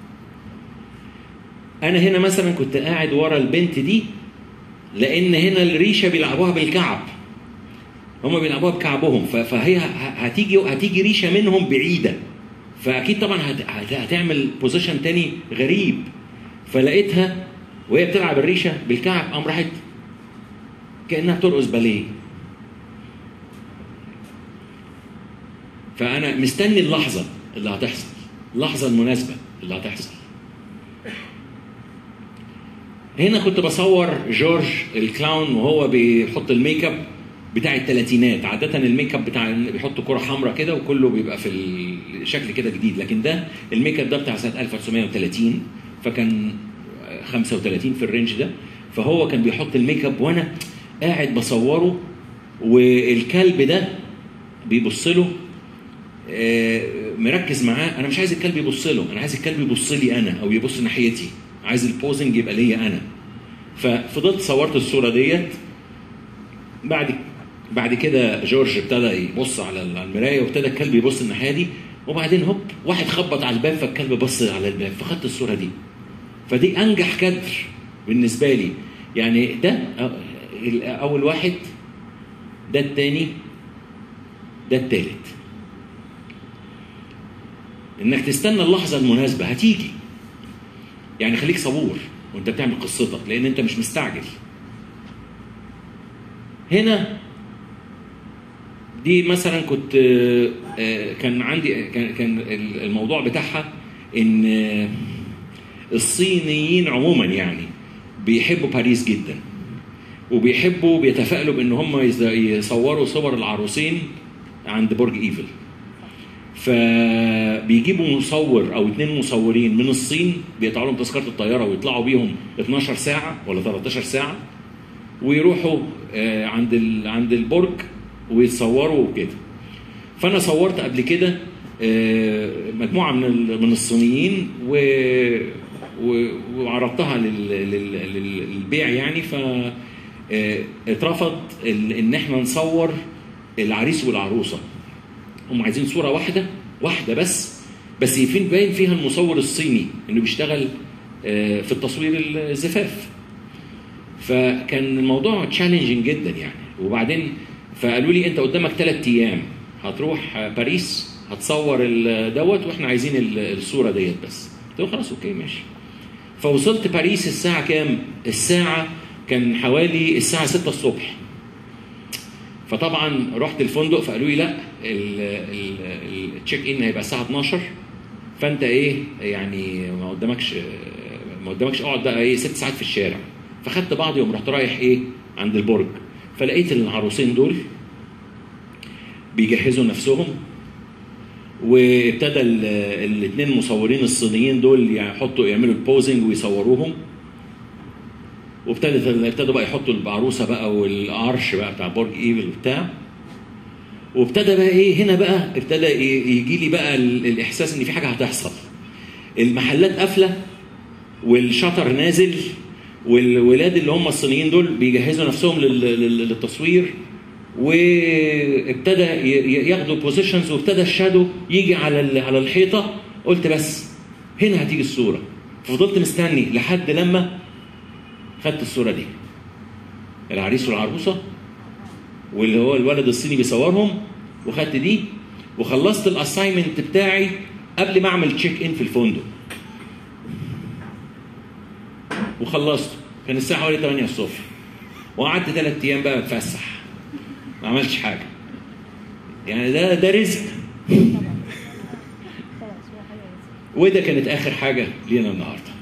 انا هنا مثلا كنت قاعد ورا البنت دي لان هنا الريشه بيلعبوها بالكعب هم بيلعبوها بكعبهم ف- فهي ه- هتيجي هتيجي ريشه منهم بعيده فاكيد طبعا هت- هت- هتعمل بوزيشن تاني غريب فلقيتها وهي بتلعب الريشه بالكعب قام راحت كانها بترقص باليه فانا مستني اللحظه اللي هتحصل اللحظه المناسبه اللي هتحصل هنا كنت بصور جورج الكلاون وهو بيحط الميك اب بتاع الثلاثينات عادة الميك اب بتاع بيحط كرة حمراء كده وكله بيبقى في الشكل كده جديد لكن ده الميك اب ده بتاع سنة 1930 فكان 35 في الرينج ده فهو كان بيحط الميك اب وانا قاعد بصوره والكلب ده بيبص له آه، مركز معاه انا مش عايز الكلب يبص له انا عايز الكلب يبص لي انا او يبص ناحيتي عايز البوزنج يبقى ليا انا ففضلت صورت الصوره ديت بعد بعد كده جورج ابتدى يبص على على المرايه وابتدى الكلب يبص الناحيه دي وبعدين هوب واحد خبط على الباب فالكلب بص على الباب فخدت الصوره دي فدي انجح كادر بالنسبه لي يعني ده أ- اول واحد ده الثاني ده الثالث انك تستنى اللحظه المناسبه هتيجي يعني خليك صبور وانت بتعمل قصتك لان انت مش مستعجل هنا دي مثلا كنت آه، آه، كان عندي كان كان الموضوع بتاعها ان آه، الصينيين عموما يعني بيحبوا باريس جدا وبيحبوا بيتفائلوا بان هم يز- يصوروا صور العروسين عند برج ايفل فبيجيبوا مصور او اتنين مصورين من الصين بيدفعوا لهم تذكره الطياره ويطلعوا بيهم 12 ساعه ولا 13 ساعه ويروحوا آه، عند ال- عند البرج ويتصوروا وكده فانا صورت قبل كده آه، مجموعه من ال- من الصينيين و و- وعرضتها لل- لل- لل- للبيع يعني ف آه، اترفض ال- ان احنا نصور العريس والعروسه هم عايزين صوره واحده واحده بس بس يفين باين فيها المصور الصيني انه بيشتغل آه، في التصوير الزفاف فكان الموضوع تشالنجينج جدا يعني وبعدين فقالوا لي انت قدامك ثلاث ايام هتروح باريس هتصور ال- دوت واحنا عايزين ال- الصوره ديت بس قلت له خلاص اوكي ماشي فوصلت باريس الساعه كام الساعه كان حوالي الساعه 6 الصبح فطبعا رحت الفندق فقالوا لي لا التشيك ان هيبقى الساعه 12 فانت ايه يعني ما قدامكش ما قدامكش اقعد بقى ايه ست ساعات في الشارع فخدت بعضي وقمت رحت رايح ايه عند البرج فلقيت العروسين دول بيجهزوا نفسهم وابتدى الاثنين مصورين الصينيين دول يحطوا يعملوا البوزنج ويصوروهم وابتدت ابتدوا بقى يحطوا العروسه بقى والعرش بقى بتاع برج ايفل وبتاع وابتدى بقى ايه هنا بقى ابتدى يجي لي بقى ال- الاحساس ان في حاجه هتحصل المحلات قافله والشطر نازل والولاد اللي هم الصينيين دول بيجهزوا نفسهم لل- لل- للتصوير وابتدى ي- ي- ياخدوا بوزيشنز وابتدى الشادو يجي على ال- على الحيطه قلت بس هنا هتيجي الصوره ففضلت مستني لحد لما خدت الصوره دي العريس والعروسه واللي هو الولد الصيني بيصورهم وخدت دي وخلصت الاساينمنت بتاعي قبل ما اعمل تشيك ان في الفندق وخلصت كان الساعه حوالي 8 الصبح وقعدت ثلاث ايام بقى اتفسح ما عملتش حاجه يعني ده ده رزق وده كانت اخر حاجه لينا النهارده